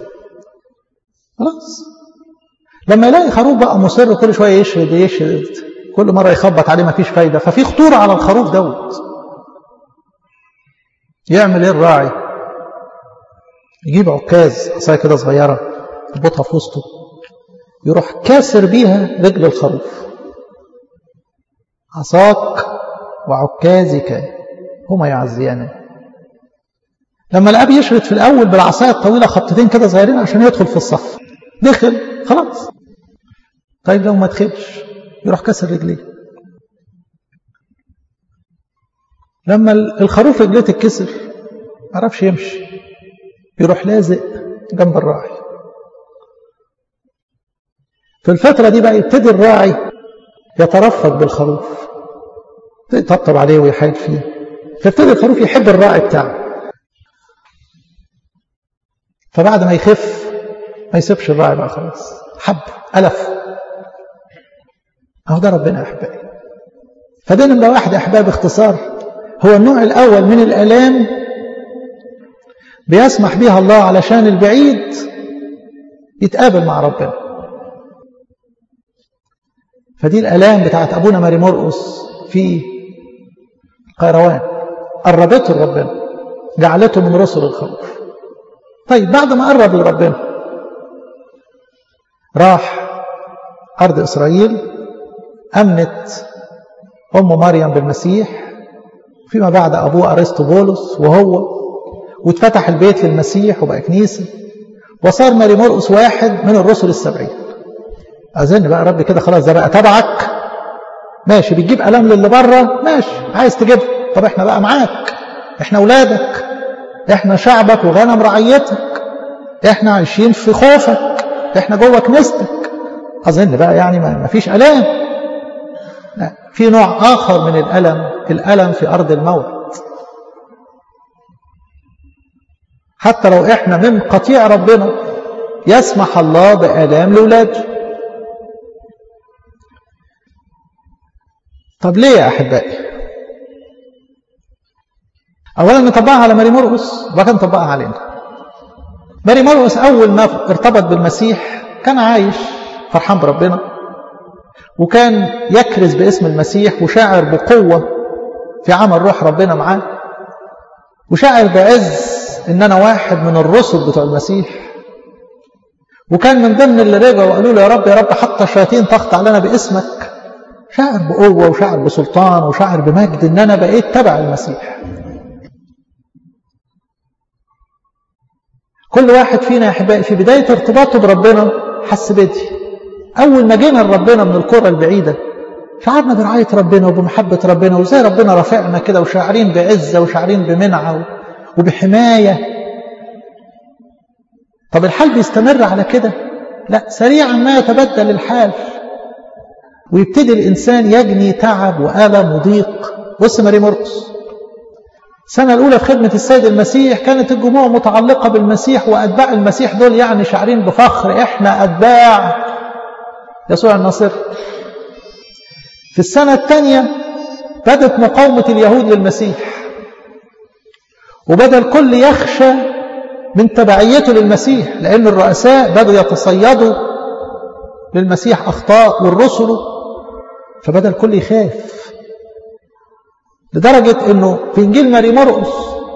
خلاص لما يلاقي خروف بقى مصر كل شوية يشرد يشرد كل مرة يخبط عليه مفيش فايدة ففي خطورة على الخروف دوت يعمل ايه الراعي يجيب عكاز عصايه كده صغيرة يربطها في وسطه يروح كاسر بيها رجل الخروف عصاك وعكازك هما يعزيان لما الاب يشرد في الاول بالعصايه الطويله خطتين كده صغيرين عشان يدخل في الصف دخل خلاص طيب لو ما دخلش يروح كسر رجليه لما الخروف رجليه تتكسر ما عرفش يمشي يروح لازق جنب الراعي في الفترة دي بقى يبتدي الراعي يترفق بالخروف يطبطب عليه ويحايل فيه فيبتدي الخروف يحب الراعي بتاعه فبعد ما يخف ما يسيبش الراعي بقى خلاص حب ألف أهو ده ربنا يا أحبائي فده نمرة واحد يا أحبائي باختصار هو النوع الأول من الآلام بيسمح بها الله علشان البعيد يتقابل مع ربنا فدي الآلام بتاعت أبونا ماري مرقس في قيروان قربته لربنا جعلته من رسل الخوف طيب بعد ما قرب لربنا راح أرض إسرائيل أمنت أم مريم بالمسيح فيما بعد أبوه أرسطو بولس وهو واتفتح البيت للمسيح وبقى كنيسة وصار ماري مرقس واحد من الرسل السبعين أظن بقى رب كده خلاص ده بقى تبعك ماشي بتجيب ألم للي بره ماشي عايز تجيبها طب احنا بقى معاك احنا أولادك احنا شعبك وغنم رعيتك احنا عايشين في خوفك احنا جوه كنيستك أظن بقى يعني ما فيش ألام لا في نوع آخر من الألم الألم في أرض الموت حتى لو احنا من قطيع ربنا يسمح الله بآلام لأولاده طب ليه يا أحبائي أولا نطبقها على ماري مرقس وبعد كده نطبقها علينا ماري مرقس أول ما ارتبط بالمسيح كان عايش فرحان بربنا وكان يكرز باسم المسيح وشاعر بقوة في عمل روح ربنا معاه وشاعر بعز ان انا واحد من الرسل بتوع المسيح وكان من ضمن اللي رجعوا وقالوا له يا رب يا رب حتى الشياطين تخضع لنا باسمك شاعر بقوة وشاعر بسلطان وشاعر بمجد ان انا بقيت تبع المسيح كل واحد فينا يا احبائي في بداية ارتباطه بربنا حس بدي اول ما جينا لربنا من القرى البعيدة شعرنا برعاية ربنا وبمحبة ربنا وزي ربنا رافعنا كده وشاعرين بعزة وشاعرين بمنعة وبحماية طب الحال بيستمر على كده لا سريعا ما يتبدل الحال ويبتدي الإنسان يجني تعب وألم وضيق بص ماري مرقس السنة الأولى في خدمة السيد المسيح كانت الجموع متعلقة بالمسيح وأتباع المسيح دول يعني شعرين بفخر إحنا أتباع يسوع الناصر في السنة الثانية بدت مقاومة اليهود للمسيح وبدأ الكل يخشى من تبعيته للمسيح لأن الرؤساء بدأوا يتصيدوا للمسيح أخطاء والرسل فبدأ الكل يخاف لدرجة أنه في إنجيل ماري مرقس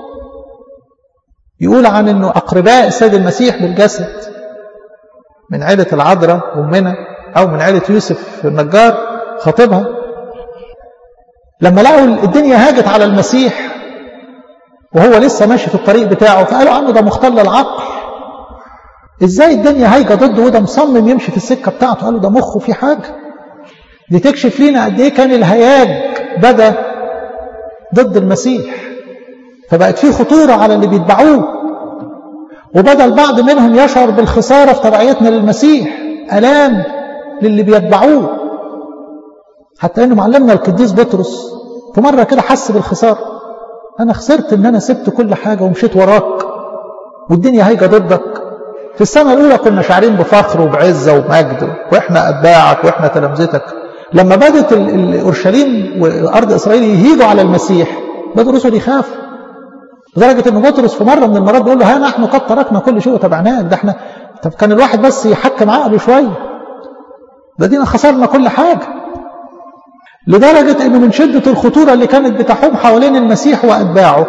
يقول عن أنه أقرباء السيد المسيح بالجسد من عيلة العذراء أمنا أو من عيلة يوسف النجار خطيبها لما لقوا الدنيا هاجت على المسيح وهو لسه ماشي في الطريق بتاعه فقالوا عنه ده مختل العقل ازاي الدنيا هايجه ضده وده مصمم يمشي في السكه بتاعته قالوا ده مخه في حاجه دي تكشف لينا قد ايه كان الهياج بدا ضد المسيح فبقت في خطوره على اللي بيتبعوه وبدا البعض منهم يشعر بالخساره في تبعيتنا للمسيح الام للي بيتبعوه حتى انه معلمنا القديس بطرس في مره كده حس بالخساره انا خسرت ان انا سبت كل حاجه ومشيت وراك والدنيا هايجه ضدك في السنه الاولى كنا شاعرين بفخر وبعزه ومجد واحنا اتباعك واحنا تلامذتك لما بدت اورشليم وارض اسرائيل يهيجوا على المسيح بدوا الرسل يخافوا لدرجه ان بطرس في مره من المرات بيقول له ها نحن قد تركنا كل شيء وتبعناك ده احنا طب كان الواحد بس يحكم عقله شويه ده دينا خسرنا كل حاجه لدرجة أنه من شدة الخطورة اللي كانت بتحوم حوالين المسيح وأتباعه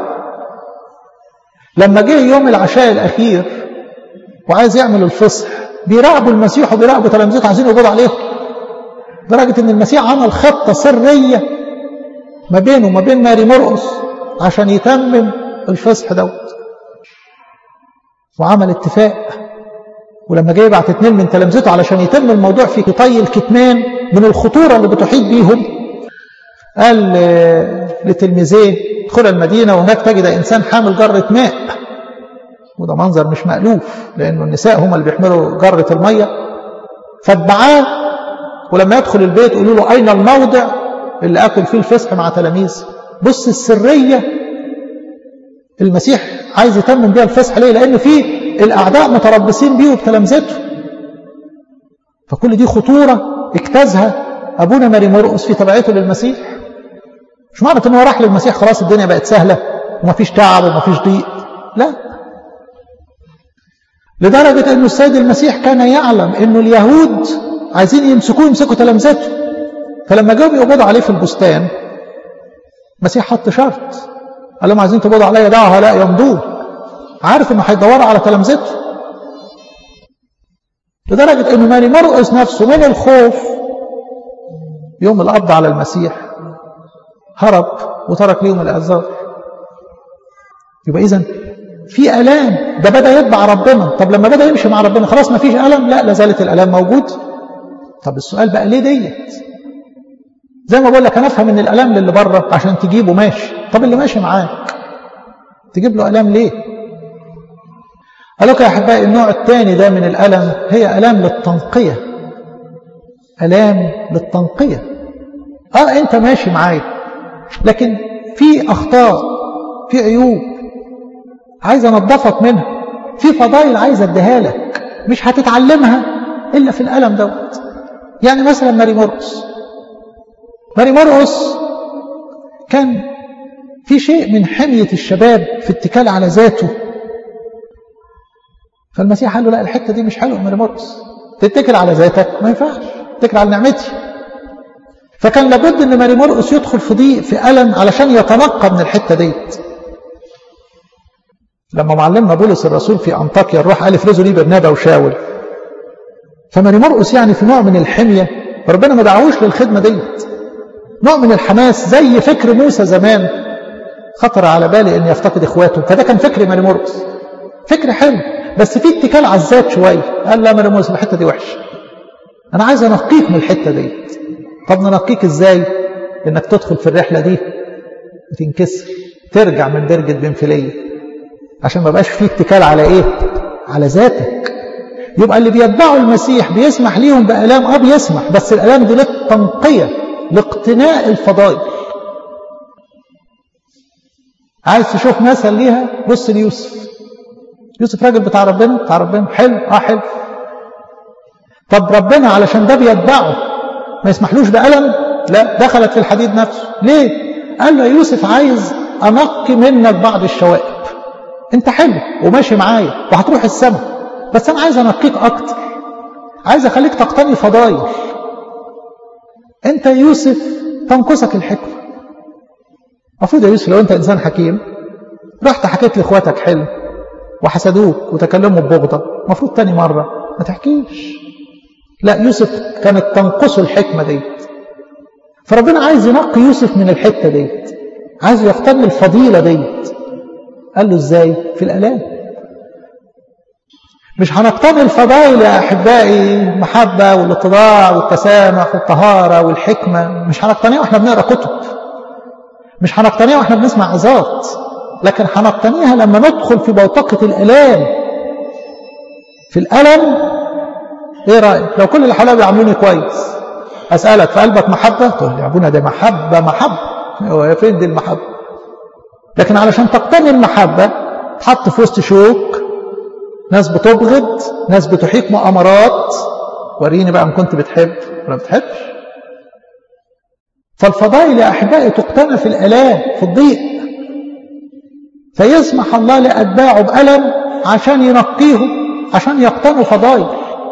لما جه يوم العشاء الأخير وعايز يعمل الفصح بيراقبوا المسيح وبيراقبوا تلامذته عايزين يقبضوا عليهم لدرجة أن المسيح عمل خطة سرية ما بينه وما بين ماري مرقس عشان يتمم الفصح دوت وعمل اتفاق ولما جه يبعت اتنين من تلامذته علشان يتم الموضوع في طي الكتمان من الخطورة اللي بتحيط بيهم قال لتلميذيه ادخل المدينة وهناك تجد إنسان حامل جرة ماء وده منظر مش مألوف لأنه النساء هم اللي بيحملوا جرة المية فاتبعاه ولما يدخل البيت يقولوا له أين الموضع اللي أكل فيه الفسح مع تلاميذ بص السرية المسيح عايز يتمم بيها الفسح ليه لأن في الأعداء متربصين بيه وبتلامذته فكل دي خطورة اجتازها أبونا ماري مرقس في تبعيته للمسيح مش معنى ان هو راح للمسيح خلاص الدنيا بقت سهلة ومفيش تعب ومفيش ضيق لا لدرجة أن السيد المسيح كان يعلم أن اليهود عايزين يمسكوه يمسكوا تلامذته فلما جاوا يقبضوا عليه في البستان المسيح حط شرط قال لهم عايزين تقبضوا عليا دعوا لا يمضون عارف انه هيدوروا على تلامذته لدرجة أن ماري مرقس نفسه من الخوف يوم القبض على المسيح هرب وترك ليهم الأعذار يبقى إذا في ألام ده بدأ يتبع ربنا طب لما بدأ يمشي مع ربنا خلاص ما فيش ألم لا لازالت الألام موجود طب السؤال بقى ليه ديت زي ما بقول لك أنا أفهم من الألام اللي بره عشان تجيبه ماشي طب اللي ماشي معاك تجيب له ألام ليه قال لك يا أحبائي النوع الثاني ده من الألم هي ألام للتنقية ألام للتنقية آه أنت ماشي معايا لكن في أخطاء في عيوب عايز أنظفك منها في فضائل عايز أديها لك مش هتتعلمها إلا في الألم دوت يعني مثلا ماري مرقس ماري مرقس كان في شيء من حمية الشباب في اتكال على ذاته فالمسيح قال له لا الحتة دي مش حلوة ماري مرقس تتكل على ذاتك ما ينفعش تتكل على نعمتي فكان لابد ان ماري مرقس يدخل في ضيق في ألم علشان يتنقى من الحتة ديت لما معلمنا بولس الرسول في أنطاكيا الروح قال افرزوا لي برنابا وشاول فماري مرقس يعني في نوع من الحمية ربنا ما دعوش للخدمة ديت نوع من الحماس زي فكر موسى زمان خطر على بالي ان يفتقد اخواته فده كان فكر ماري مرقس فكر حلو بس في اتكال على الذات شويه قال لا ماري مرقس الحته دي وحشه انا عايز انقيك من الحته ديت طب ننقيك ازاي انك تدخل في الرحله دي وتنكسر ترجع من درجه بنفليه عشان ما بقاش فيه اتكال على ايه على ذاتك يبقى اللي بيتبعوا المسيح بيسمح ليهم بألام اه بيسمح بس الألام دي للتنقية لاقتناء الفضائل عايز تشوف مثل ليها بص ليوسف يوسف راجل بتاع ربنا بتاع ربنا حلو اه حلو طب ربنا علشان ده بيتبعه ما يسمحلوش بألم لا دخلت في الحديد نفسه ليه قال له يوسف عايز أنقي منك بعض الشوائب انت حلو وماشي معايا وهتروح السماء بس انا عايز انقيك اكتر عايز اخليك تقتني فضايل انت يا يوسف تنقصك الحكمه المفروض يا يوسف لو انت انسان حكيم رحت حكيت لاخواتك حلو وحسدوك وتكلموا ببغضه المفروض تاني مره ما تحكيش لا يوسف كانت تنقصه الحكمه ديت فربنا عايز ينقي يوسف من الحته ديت عايز يقتني الفضيله ديت قال له ازاي في الالام مش هنقتني الفضائل يا احبائي المحبه والاتضاع والتسامح والطهاره والحكمه مش هنقتنيها واحنا بنقرا كتب مش هنقتنيها واحنا بنسمع عظات لكن هنقتنيها لما ندخل في بوتقه الالام في الالم ايه رايك لو كل اللي حواليا بيعاملوني كويس اسالك في قلبك محبه تقول لي يا ابونا دي محبه محبه هو فين دي المحبه لكن علشان تقتني المحبه تحط في وسط شوك ناس بتبغض ناس بتحيك مؤامرات وريني بقى ان كنت بتحب ولا بتحبش فالفضائل يا احبائي تقتنى في الالام في الضيق فيسمح الله لاتباعه بالم عشان ينقيهم عشان يقتنوا فضائل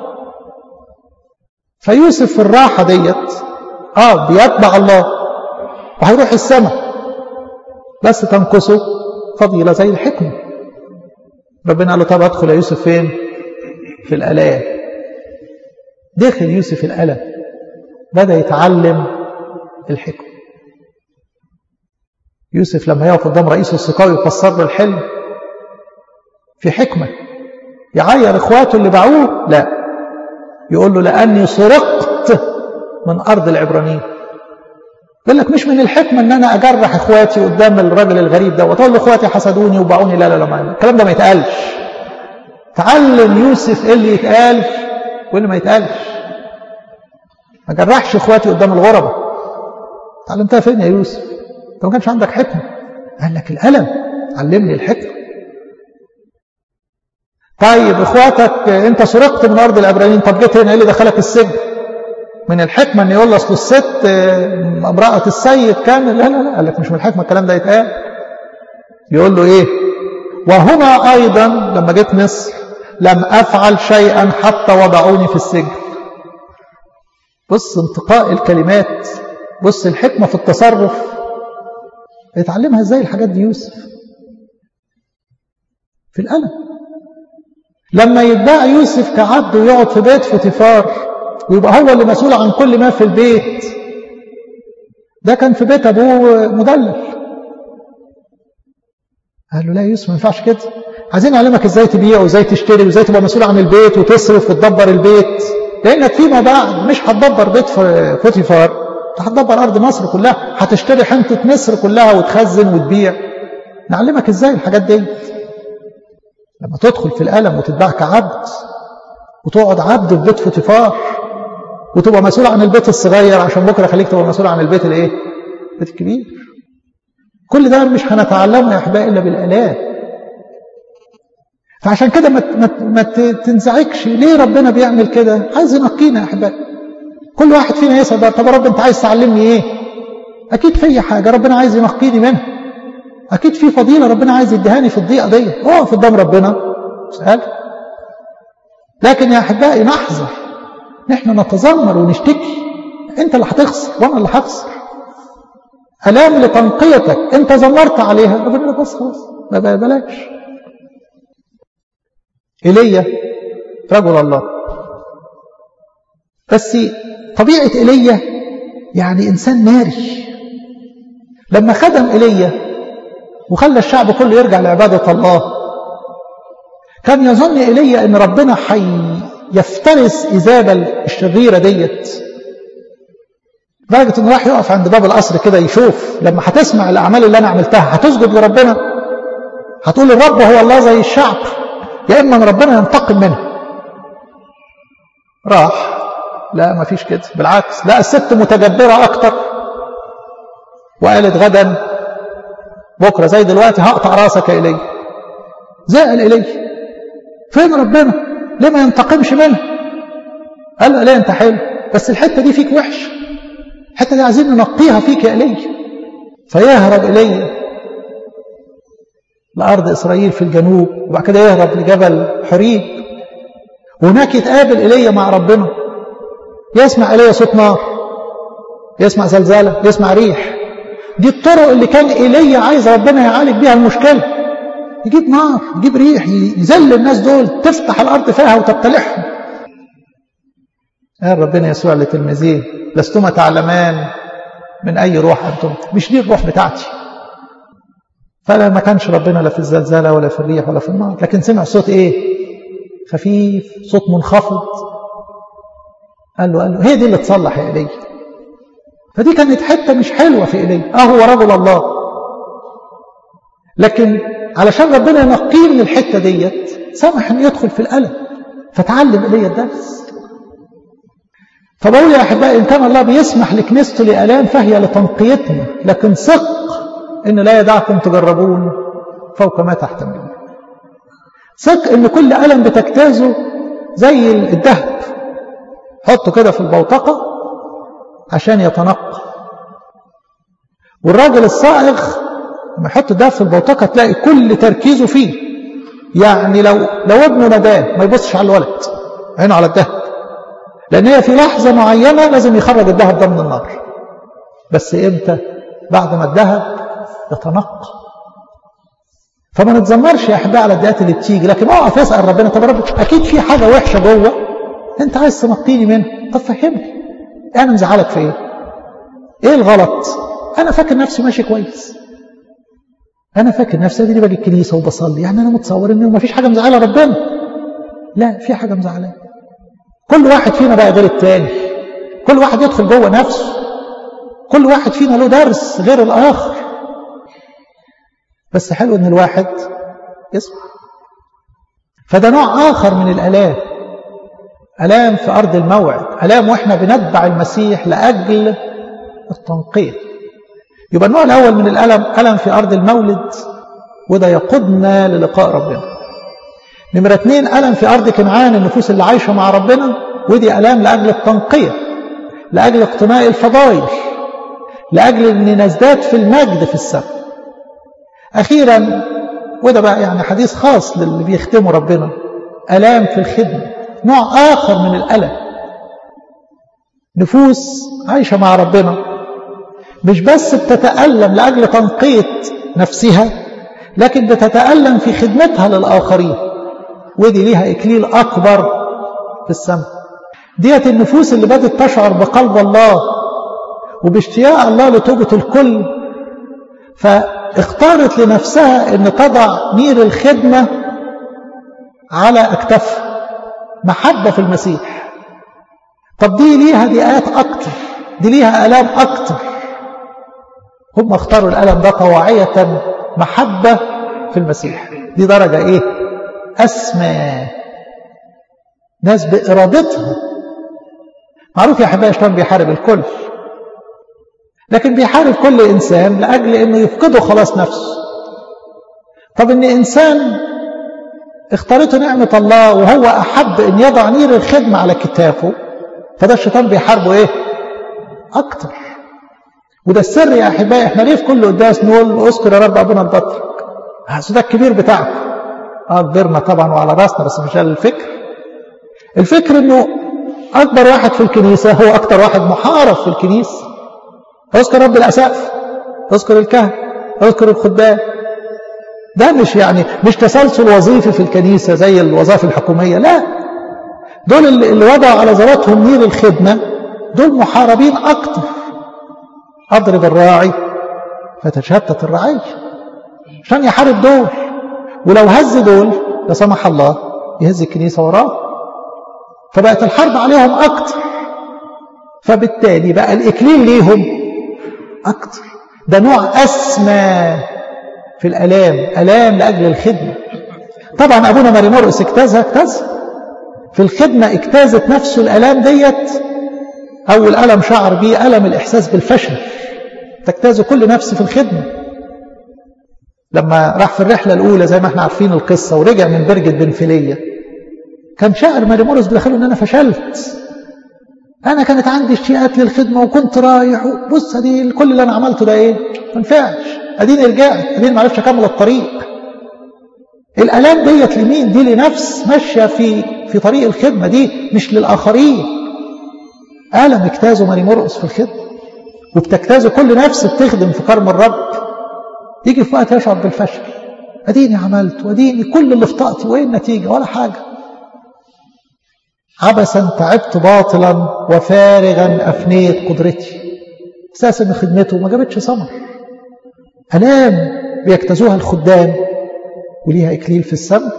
فيوسف في الراحه ديت اه بيتبع الله وهيروح السماء بس تنقصه فضيله زي الحكمه ربنا قال له طب ادخل يا يوسف فين في الالام دخل يوسف الالم بدا يتعلم الحكمه يوسف لما يقف قدام رئيس السقاوي يفسر له الحلم في حكمه يعير اخواته اللي باعوه لا يقول له لاني سرقت من ارض العبرانيين يقول لك مش من الحكمه ان انا اجرح اخواتي قدام الراجل الغريب ده واقول له اخواتي حسدوني وباعوني لا لا لا ما الكلام ده ما يتقالش تعلم يوسف ايه اللي يتقال وايه اللي ما يتقالش ما جرحش اخواتي قدام الغرباء تعلمتها فين يا يوسف انت ما كانش عندك حكمه قال لك الالم علمني الحكمه طيب اخواتك انت سرقت من ارض العبرانيين طب جيت هنا ايه اللي دخلك السجن من الحكمه ان يقول اصل الست امراه السيد كان لا لا لا قال لك مش من الحكمه الكلام ده يتقال يقول له ايه وهنا ايضا لما جيت مصر لم افعل شيئا حتى وضعوني في السجن بص انتقاء الكلمات بص الحكمه في التصرف اتعلمها ازاي الحاجات دي يوسف في الالم لما يتباع يوسف كعبد ويقعد في بيت فوتيفار ويبقى هو اللي مسؤول عن كل ما في البيت ده كان في بيت ابوه مدلل قال له لا يا يوسف ما ينفعش كده عايزين نعلمك ازاي تبيع وازاي تشتري وازاي تبقى مسؤول عن البيت وتصرف وتدبر البيت لانك فيما بعد مش هتدبر بيت فوتيفار هتدبر ارض مصر كلها هتشتري حنطه مصر كلها وتخزن وتبيع نعلمك ازاي الحاجات دي لما تدخل في الالم وتتباع كعبد وتقعد عبد في بيت فوتيفار وتبقى مسؤول عن البيت الصغير عشان بكره خليك تبقى مسؤول عن البيت الايه البيت الكبير كل ده مش هنتعلمه يا احبائي الا بالالام فعشان كده ما ما تنزعجش ليه ربنا بيعمل كده عايز ينقينا يا احبائي كل واحد فينا يسال طب يا رب انت عايز تعلمني ايه اكيد في حاجه ربنا عايز ينقيني منها اكيد في فضيله ربنا عايز يديهاني في الضيقه دي اقف قدام ربنا اسال لكن يا احبائي نحذر نحن نتذمر ونشتكي انت اللي هتخسر وانا اللي هخسر الام لتنقيتك انت زمرت عليها ربنا لك بس خلاص بلاش ايليا رجل الله بس طبيعه ايليا يعني انسان ناري لما خدم ايليا وخلى الشعب كله يرجع لعباده الله كان يظن ايليا ان ربنا حي يفترس إيزابل الشريرة ديت لدرجة إنه راح يقف عند باب القصر كده يشوف لما هتسمع الأعمال اللي أنا عملتها هتسجد لربنا هتقول الرب هو الله زي الشعب يا إما ربنا ينتقم منه راح لا ما فيش كده بالعكس لا الست متجبرة أكتر وقالت غدا بكرة زي دلوقتي هقطع راسك يا إلي زائل إلي فين ربنا ليه ما ينتقمش منه قال له ليه انت حلو بس الحتة دي فيك وحش الحتة دي عايزين ننقيها فيك يا إلي فيهرب إلي لأرض إسرائيل في الجنوب وبعد كده يهرب لجبل حريب وهناك يتقابل إلي مع ربنا يسمع إلي صوت نار يسمع زلزالة يسمع ريح دي الطرق اللي كان إيليا عايز ربنا يعالج بيها المشكلة يجيب نار يجيب ريح يذل الناس دول تفتح الأرض فيها وتبتلعهم قال ربنا يسوع لتلميذيه لستما تعلمان من أي روح أنتم مش دي الروح بتاعتي فلا ما كانش ربنا لا في الزلزلة ولا في الريح ولا في النار لكن سمع صوت إيه خفيف صوت منخفض قال له قال له هي دي اللي تصلح يا إلي فدي كانت حتة مش حلوة في إلي اه هو رجل الله لكن علشان ربنا ينقيه من الحتة ديت سمح انه يدخل في الألم فتعلم إلي الدرس فبقول يا أحبائي إن كان الله بيسمح لكنيسته لآلام فهي لتنقيتنا لكن ثق إن لا يدعكم تجربون فوق ما تحتملون ثق إن كل ألم بتجتازه زي الذهب حطه كده في البوتقة عشان يتنقى والراجل الصائغ لما يحط الذهب في البوتقة تلاقي كل تركيزه فيه يعني لو لو ابنه نداه ما يبصش على الولد عينه على الذهب لأن هي في لحظة معينة لازم يخرج الذهب ده من النار بس إمتى بعد ما الذهب يتنقى فما نتذمرش يا أحبائي على الدقات اللي بتيجي لكن اقف اسأل ربنا طب رب أكيد في حاجة وحشة جوه أنت عايز تنقيني منها طب فهمني أنا مزعلك في إيه؟ إيه الغلط؟ أنا فاكر نفسي ماشي كويس أنا فاكر نفسي دي باجي الكنيسة وبصلي يعني أنا متصور إن ما فيش حاجة مزعلة ربنا لا في حاجة مزعلة كل واحد فينا بقى غير التاني كل واحد يدخل جوه نفسه كل واحد فينا له درس غير الآخر بس حلو إن الواحد يسمع فده نوع آخر من الآلام ألام في أرض الموعد ألام وإحنا بنتبع المسيح لأجل التنقية يبقى النوع الأول من الألم ألم في أرض المولد وده يقودنا للقاء ربنا نمرة اثنين ألم في أرض كنعان النفوس اللي عايشة مع ربنا ودي ألام لأجل التنقية لأجل اقتناء الفضائل لأجل أن نزداد في المجد في السماء أخيرا وده بقى يعني حديث خاص للي بيختموا ربنا ألام في الخدمة نوع آخر من الألم نفوس عايشة مع ربنا مش بس بتتألم لأجل تنقية نفسها لكن بتتألم في خدمتها للآخرين ودي ليها إكليل أكبر في السماء ديت النفوس اللي بدت تشعر بقلب الله وباشتياق الله لتوبة الكل فاختارت لنفسها أن تضع نير الخدمة على أكتافها محبة في المسيح طب دي ليها دقات أكتر دي ليها ألام أكتر هم اختاروا الألم ده طواعية محبة في المسيح دي درجة إيه أسمى ناس بإرادتها معروف يا أحبائي شلون بيحارب الكل لكن بيحارب كل إنسان لأجل أنه يفقده خلاص نفسه طب أن إنسان اختارته نعمة الله وهو أحب أن يضع نير الخدمة على كتافه فده الشيطان بيحاربه إيه أكتر وده السر يا أحبائي إحنا ليه في كل قداس نقول أذكر يا رب أبونا البطرك ده الكبير بتاعك اه كبرنا طبعا وعلى راسنا بس مش الفكر الفكر انه اكبر واحد في الكنيسة هو اكتر واحد محارب في الكنيسة اذكر رب الاسقف اذكر الكهنة اذكر الخدام ده مش يعني مش تسلسل وظيفي في الكنيسة زي الوظائف الحكومية لا دول اللي وضعوا على ذواتهم نير الخدمة دول محاربين اكتر اضرب الراعي فتشتت الرعية عشان يحارب دول ولو هز دول لا سمح الله يهز الكنيسة وراه فبقت الحرب عليهم أكتر فبالتالي بقى الإكليل ليهم أكتر ده نوع أسمى في الالام الام لاجل الخدمه طبعا ابونا ماري مرقس اجتازها اجتازها في الخدمه اجتازت نفسه الالام ديت اول الم شعر بيه الم الاحساس بالفشل تجتاز كل نفس في الخدمه لما راح في الرحله الاولى زي ما احنا عارفين القصه ورجع من برجه بنفيليه كان شاعر ماري مرقس بداخله ان انا فشلت انا كانت عندي اشتياقات للخدمه وكنت رايح بص ادي كل اللي انا عملته ده ايه ما ينفعش اديني رجعت اديني ما عرفتش اكمل الطريق الالام ديت لمين دي لنفس ماشيه في في طريق الخدمه دي مش للاخرين الم اجتازه ماري مرقس في الخدمه وبتجتازه كل نفس بتخدم في كرم الرب يجي في وقت يشعر بالفشل اديني عملت واديني كل اللي في طاقتي وايه النتيجه ولا حاجه عبثا تعبت باطلا وفارغا افنيت قدرتي اساس ان خدمته ما جابتش ثمر الام بيجتازوها الخدام وليها اكليل في السماء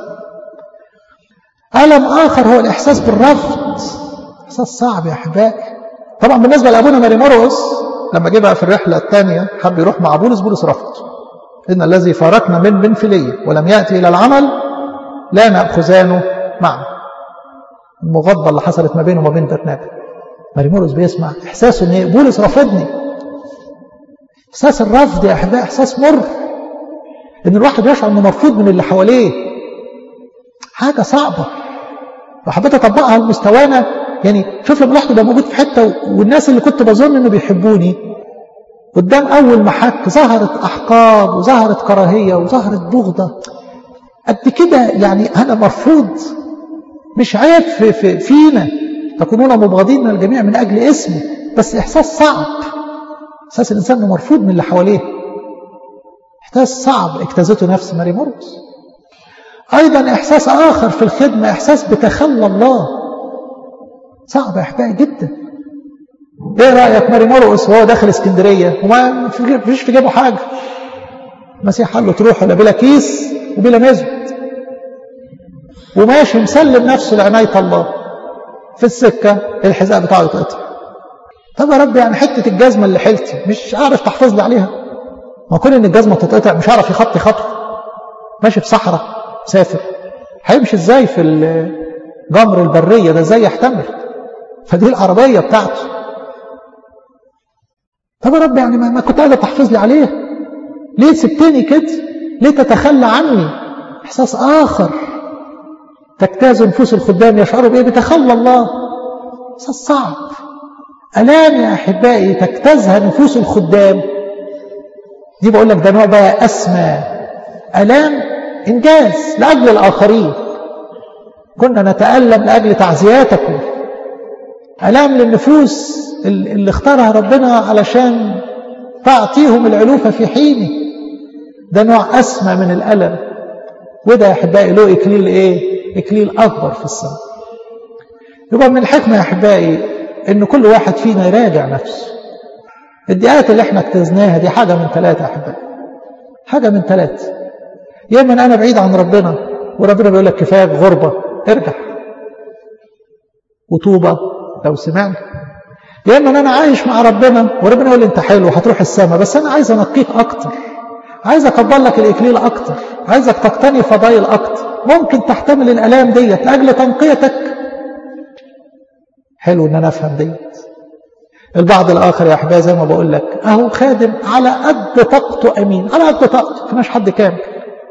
الم اخر هو الاحساس بالرفض احساس صعب يا احبائي طبعا بالنسبه لابونا ماري مرقس لما جه بقى في الرحله الثانيه حب يروح مع بولس بولس رفض ان الذي فارقنا من بنفليه ولم ياتي الى العمل لا ناخذانه معه المغاضبة اللي حصلت ما بينه وما بين برنابا ماري مرقس بيسمع إحساسه إن بولس رفضني إحساس الرفض يا أحبائي إحساس مر إن الواحد يشعر إنه مرفوض من اللي حواليه حاجة صعبة لو حبيت أطبقها لمستوانا يعني شوف لما الواحد يبقى موجود في حتة والناس اللي كنت بظن إنه بيحبوني قدام أول محك ظهرت أحقاد وظهرت كراهية وظهرت بغضة قد كده يعني أنا مرفوض مش عيب في في فينا تكونون مبغضين من الجميع من اجل اسمه بس احساس صعب احساس الانسان انه مرفوض من اللي حواليه احساس صعب اجتازته نفس ماري مرقس ايضا احساس اخر في الخدمه احساس بتخلى الله صعب يا احبائي جدا ايه رايك ماري مرقس وهو داخل اسكندريه وما فيش في جيبه حاجه المسيح قال له تروح لا بلا كيس وبلا مزود وماشي مسلم نفسه لعناية الله في السكة الحذاء بتاعه يتقطع طب يا رب يعني حتة الجزمة اللي حيلتي مش عارف تحافظ لي عليها ما كون ان الجزمة تتقطع مش عارف يخطي خطوة ماشي في صحراء سافر هيمشي ازاي في الجمر البرية ده ازاي يحتمل فدي العربية بتاعته طب يا رب يعني ما كنت قادر تحافظ لي عليها ليه سبتني كده ليه تتخلى عني احساس اخر تجتاز نفوس الخدام يشعروا بايه بتخلى الله احساس صعب الام يا احبائي تجتازها نفوس الخدام دي بقول لك ده نوع بقى اسمى الام انجاز لاجل الاخرين كنا نتالم لاجل تعزياتكم الام للنفوس اللي اختارها ربنا علشان تعطيهم العلوفه في حينه ده نوع اسمى من الالم وده يا احبائي له اكليل ايه إكليل أكبر في السماء يبقى من الحكمة يا أحبائي إن كل واحد فينا يراجع نفسه الدقات اللي احنا اجتزناها دي حاجة من ثلاثة يا أحبائي حاجة من ثلاثة يا إما أنا بعيد عن ربنا وربنا بيقول لك كفاية غربة ارجع وطوبة لو سمعنا يا إما أنا عايش مع ربنا وربنا يقول لي أنت حلو هتروح السماء بس أنا عايز أنقيك أكتر عايز أقبل لك الإكليل أكتر عايزك تقتني فضائل أكتر ممكن تحتمل الالام ديت لاجل تنقيتك حلو ان انا افهم ديت البعض الاخر يا احبابي زي ما بقول لك اهو خادم على قد طاقته امين على قد طاقته فيناش حد كامل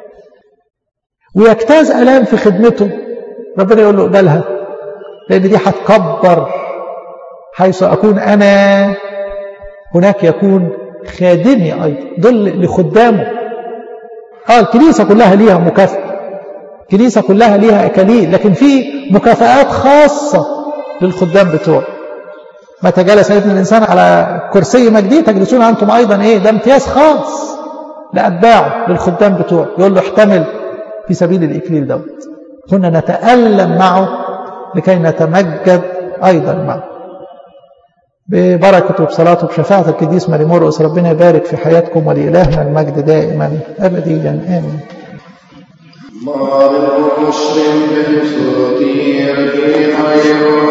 ويجتاز الام في خدمته ربنا يقول له اقبلها لان دي هتكبر حيث اكون انا هناك يكون خادمي ايضا دول لخدامه اه الكنيسه كلها ليها مكافاه الكنيسة كلها ليها أكاليل لكن في مكافآت خاصة للخدام بتوعه متى جلس ابن الإنسان على كرسي مجدي تجلسون أنتم أيضا إيه ده امتياز خاص لأتباعه للخدام بتوعه يقول له احتمل في سبيل الإكليل دوت كنا نتألم معه لكي نتمجد أيضا معه ببركة وبصلاة وبشفاعة القديس ماري مرقس ربنا يبارك في حياتكم ولإلهنا المجد دائما أبديا آمين ما من مسلم بالسرور في خير